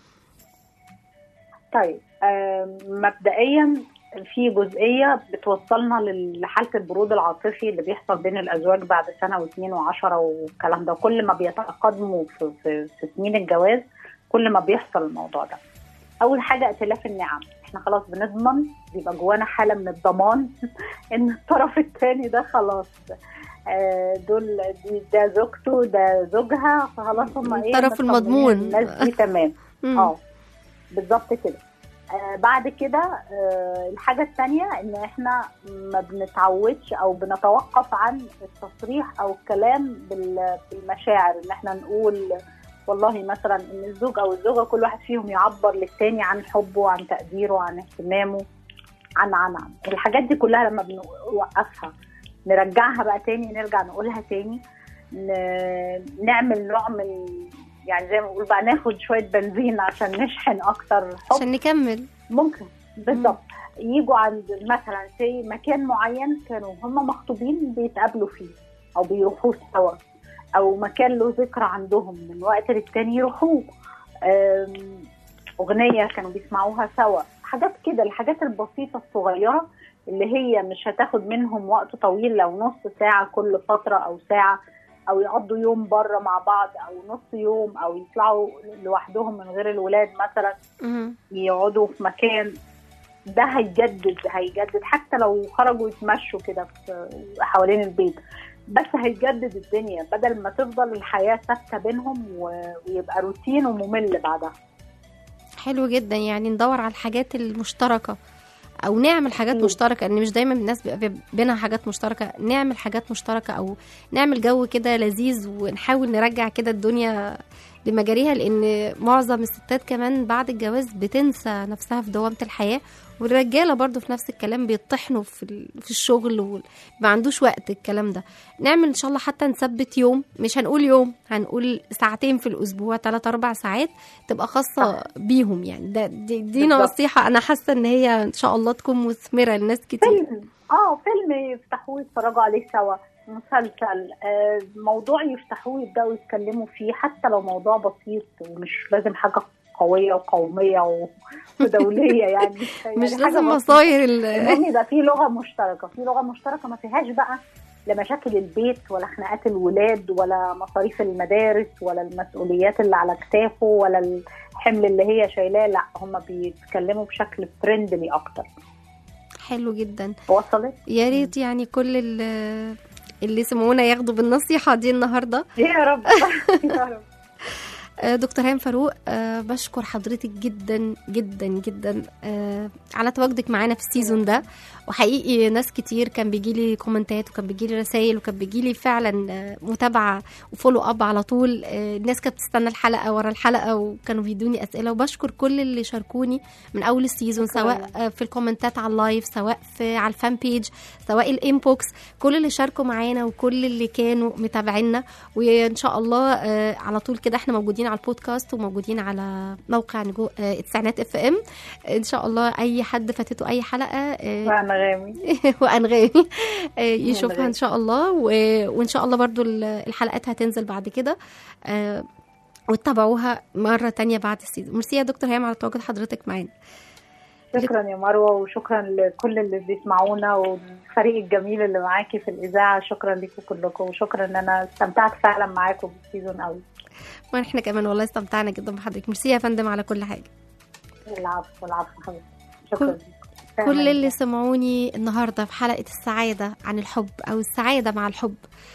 طيب آم، مبدئيا في جزئيه بتوصلنا لل- لحاله البرود العاطفي اللي بيحصل بين الازواج بعد سنه واثنين وعشرة والكلام ده كل ما بيتقدموا في, في, في سنين الجواز كل ما بيحصل الموضوع ده اول حاجه ائتلاف النعم احنا خلاص بنضمن بيبقى جوانا حاله من الضمان ان الطرف الثاني ده خلاص آه، دول دي ده زوجته ده زوجها فخلاص هم ايه الطرف مطمنين المضمون. الناس دي تمام مم. اه بالظبط كده آه بعد كده آه الحاجة الثانية إن إحنا ما بنتعودش أو بنتوقف عن التصريح أو الكلام بال- بالمشاعر إن إحنا نقول والله مثلا إن الزوج أو الزوجة كل واحد فيهم يعبر للتاني عن حبه عن تقديره عن اهتمامه عن عن عن الحاجات دي كلها لما بنوقفها نرجعها بقى تاني نرجع نقولها تاني ن- نعمل نوع من يعني زي ما بقول بقى ناخد شويه بنزين عشان نشحن اكتر حب عشان نكمل ممكن بالظبط يجوا عند مثلا في مكان معين كانوا هم مخطوبين بيتقابلوا فيه او بيروحوه سوا او مكان له ذكرى عندهم من وقت للتاني يروحوه أم، اغنيه كانوا بيسمعوها سوا حاجات كده الحاجات البسيطه الصغيره اللي هي مش هتاخد منهم وقت طويل لو نص ساعه كل فتره او ساعه او يقضوا يوم بره مع بعض او نص يوم او يطلعوا لوحدهم من غير الولاد مثلا مم. يقعدوا في مكان ده هيجدد هيجدد حتى لو خرجوا يتمشوا كده في حوالين البيت بس هيجدد الدنيا بدل ما تفضل الحياة ثابتة بينهم و- ويبقى روتين وممل بعدها حلو جدا يعني ندور على الحاجات المشتركة او نعمل حاجات أكيد. مشتركه ان مش دايما الناس بيبقى بينها حاجات مشتركه نعمل حاجات مشتركه او نعمل جو كده لذيذ ونحاول نرجع كده الدنيا لمجاريها لان معظم الستات كمان بعد الجواز بتنسى نفسها في دوامه الحياه والرجاله برضو في نفس الكلام بيطحنوا في ال- في الشغل وما عندوش وقت الكلام ده نعمل ان شاء الله حتى نثبت يوم مش هنقول يوم هنقول ساعتين في الاسبوع 3 4 ساعات تبقى خاصه بيهم يعني ده دي, دي بالظبط. نصيحه انا حاسه ان هي ان شاء الله تكون مثمره لناس كتير فيلم اه فيلم يفتحوه يتفرجوا عليه سوا مسلسل آه موضوع يفتحوه يبداوا يتكلموا فيه حتى لو موضوع بسيط ومش لازم حاجه قويه وقوميه و- ودوليه يعني يعني مش حاجة لازم بسيطة. مصاير ال- المهم يبقى في لغه مشتركه في لغه مشتركه ما فيهاش بقى لا مشاكل البيت ولا خناقات الولاد ولا مصاريف المدارس ولا المسؤوليات اللي على كتافه ولا الحمل اللي هي شايلاه لا هم بيتكلموا بشكل فريندلي اكتر حلو جدا وصلت يا ريت يعني كل ال- اللي سمعونا ياخدوا بالنصيحه دي النهارده يا رب يا رب آه، دكتور هام فاروق آه، بشكر حضرتك جدا جدا جدا آه، على تواجدك معانا في السيزون ده وحقيقي ناس كتير كان بيجي لي كومنتات وكان بيجي لي رسائل وكان بيجي لي فعلا آه، متابعه وفولو اب على طول آه، الناس كانت بتستنى الحلقه ورا الحلقه وكانوا بيدوني اسئله وبشكر كل اللي شاركوني من اول السيزون شكراً. سواء آه، في الكومنتات على اللايف سواء في على الفان بيج سواء الانبوكس كل اللي شاركوا معانا وكل اللي كانوا متابعينا وان شاء الله آه، على طول كده احنا موجودين على البودكاست وموجودين على موقع نجو آه، التسعينات اف ام ان شاء الله اي حد فاتته اي حلقه آه، وانغامي وانغامي آه، يشوفها أنغامي. ان شاء الله و- وان شاء الله برضو ال- الحلقات هتنزل بعد كده آه، وتتابعوها مرة تانية بعد السيزون ميرسي يا دكتور هيام على تواجد حضرتك معانا شكرا يا مروه وشكرا لكل اللي بيسمعونا والفريق الجميل اللي معاكي في الاذاعه شكرا لكم كلكم وشكرا ان انا استمتعت فعلا معاكم بالسيزون قوي واحنا كمان والله استمتعنا جدا بحضرتك ميرسي يا فندم على كل حاجة العفو العفو حبيبتي كل- شكرا لكم. كل اللي سمعوني النهارده في حلقه السعاده عن الحب او السعاده مع الحب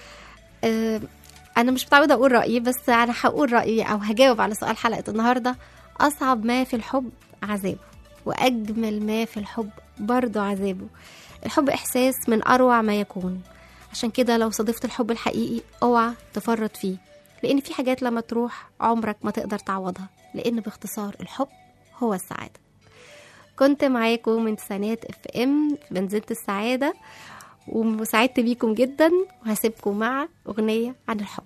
آه، انا مش متعوده اقول رايي بس انا هقول رايي او هجاوب على سؤال حلقه النهارده اصعب ما في الحب عذابه واجمل ما في الحب برضه عذابه الحب احساس من اروع ما يكون عشان كده لو صادفت الحب الحقيقي اوعى تفرط فيه لان في حاجات لما تروح عمرك ما تقدر تعوضها لان باختصار الحب هو السعاده كنت معاكم من تسعينات اف ام في بنزينة السعادة وسعدت بيكم جدا وهسيبكم مع أغنية عن الحب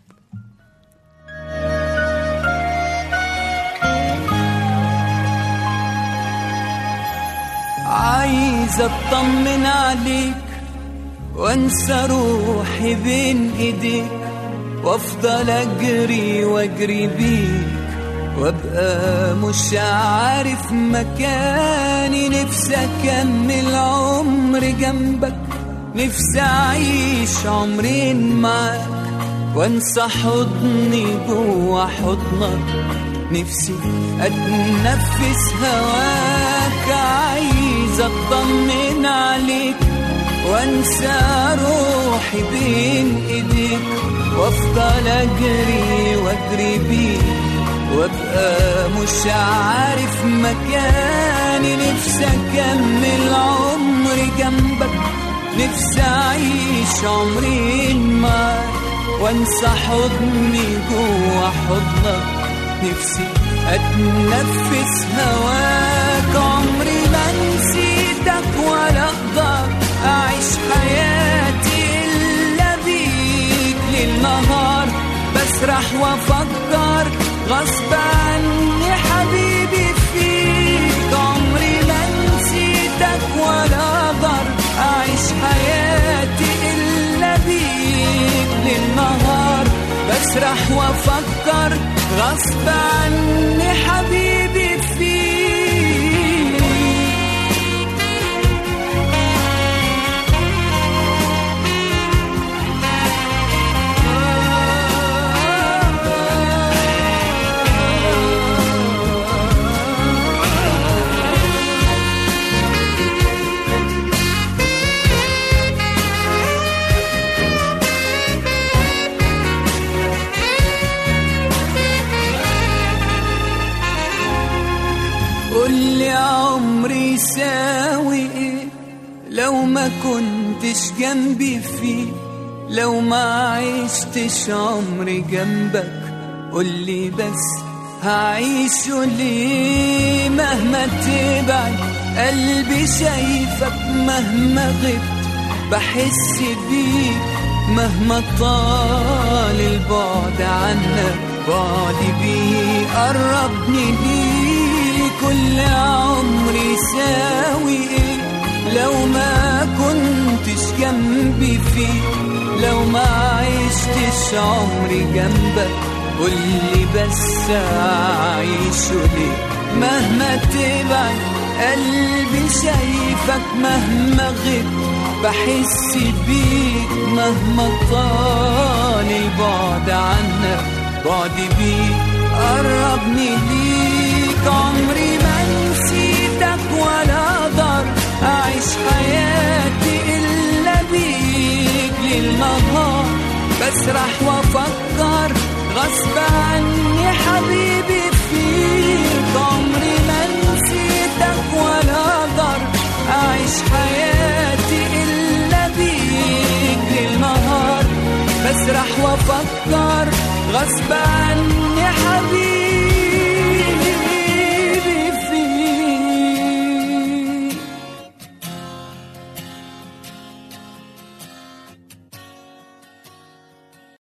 عايز اطمن عليك وانسى روحي بين ايديك وافضل اجري واجري بيك وابقى مش عارف مكاني نفسي اكمل عمري جنبك نفسي اعيش عمرين معاك وانسى حضني جوا حضنك نفسي اتنفس هواك عايز اطمن عليك وانسى روحي بين ايديك وافضل اجري واجري بيك وابقى مش عارف مكاني نفسي اكمل عمري جنبك نفسي اعيش عمرين معاك وانسى حضني جوا حضنك نفسي اتنفس هواك عمري ما نسيتك ولا اقدر اعيش حياتي الا بيك للنهار بسرح وافكر غصب عني حبيبي فيك عمري ما نسيتك ولا اقدر اعيش حياتي الا بيك للنهار بسرح وافكر غصب عني حبيبي فيك لو ما كنتش جنبي فيه لو ما عشتش عمري جنبك قولي بس هعيشه ليه مهما تبعد قلبي شايفك مهما غبت بحس بيك مهما طال البعد عنك بعدي بيه قربني ليه كل عمري يساوي ايه لو ما كنتش جنبي فيه لو ما عشتش عمري جنبك قولي بس أعيشه ليه مهما تبعد قلبي شايفك مهما غبت بحس بيك مهما طال البعد عنك بعدي بيك قربني ليك عمري ما نسيتك ولا اقدر اعيش حياتي الا بيك للنهار بسرح وافكر غصب عني حبيبي فيك عمري ما نسيتك ولا اقدر اعيش حياتي الا بيك للنهار بسرح وافكر غصب عني حبيبي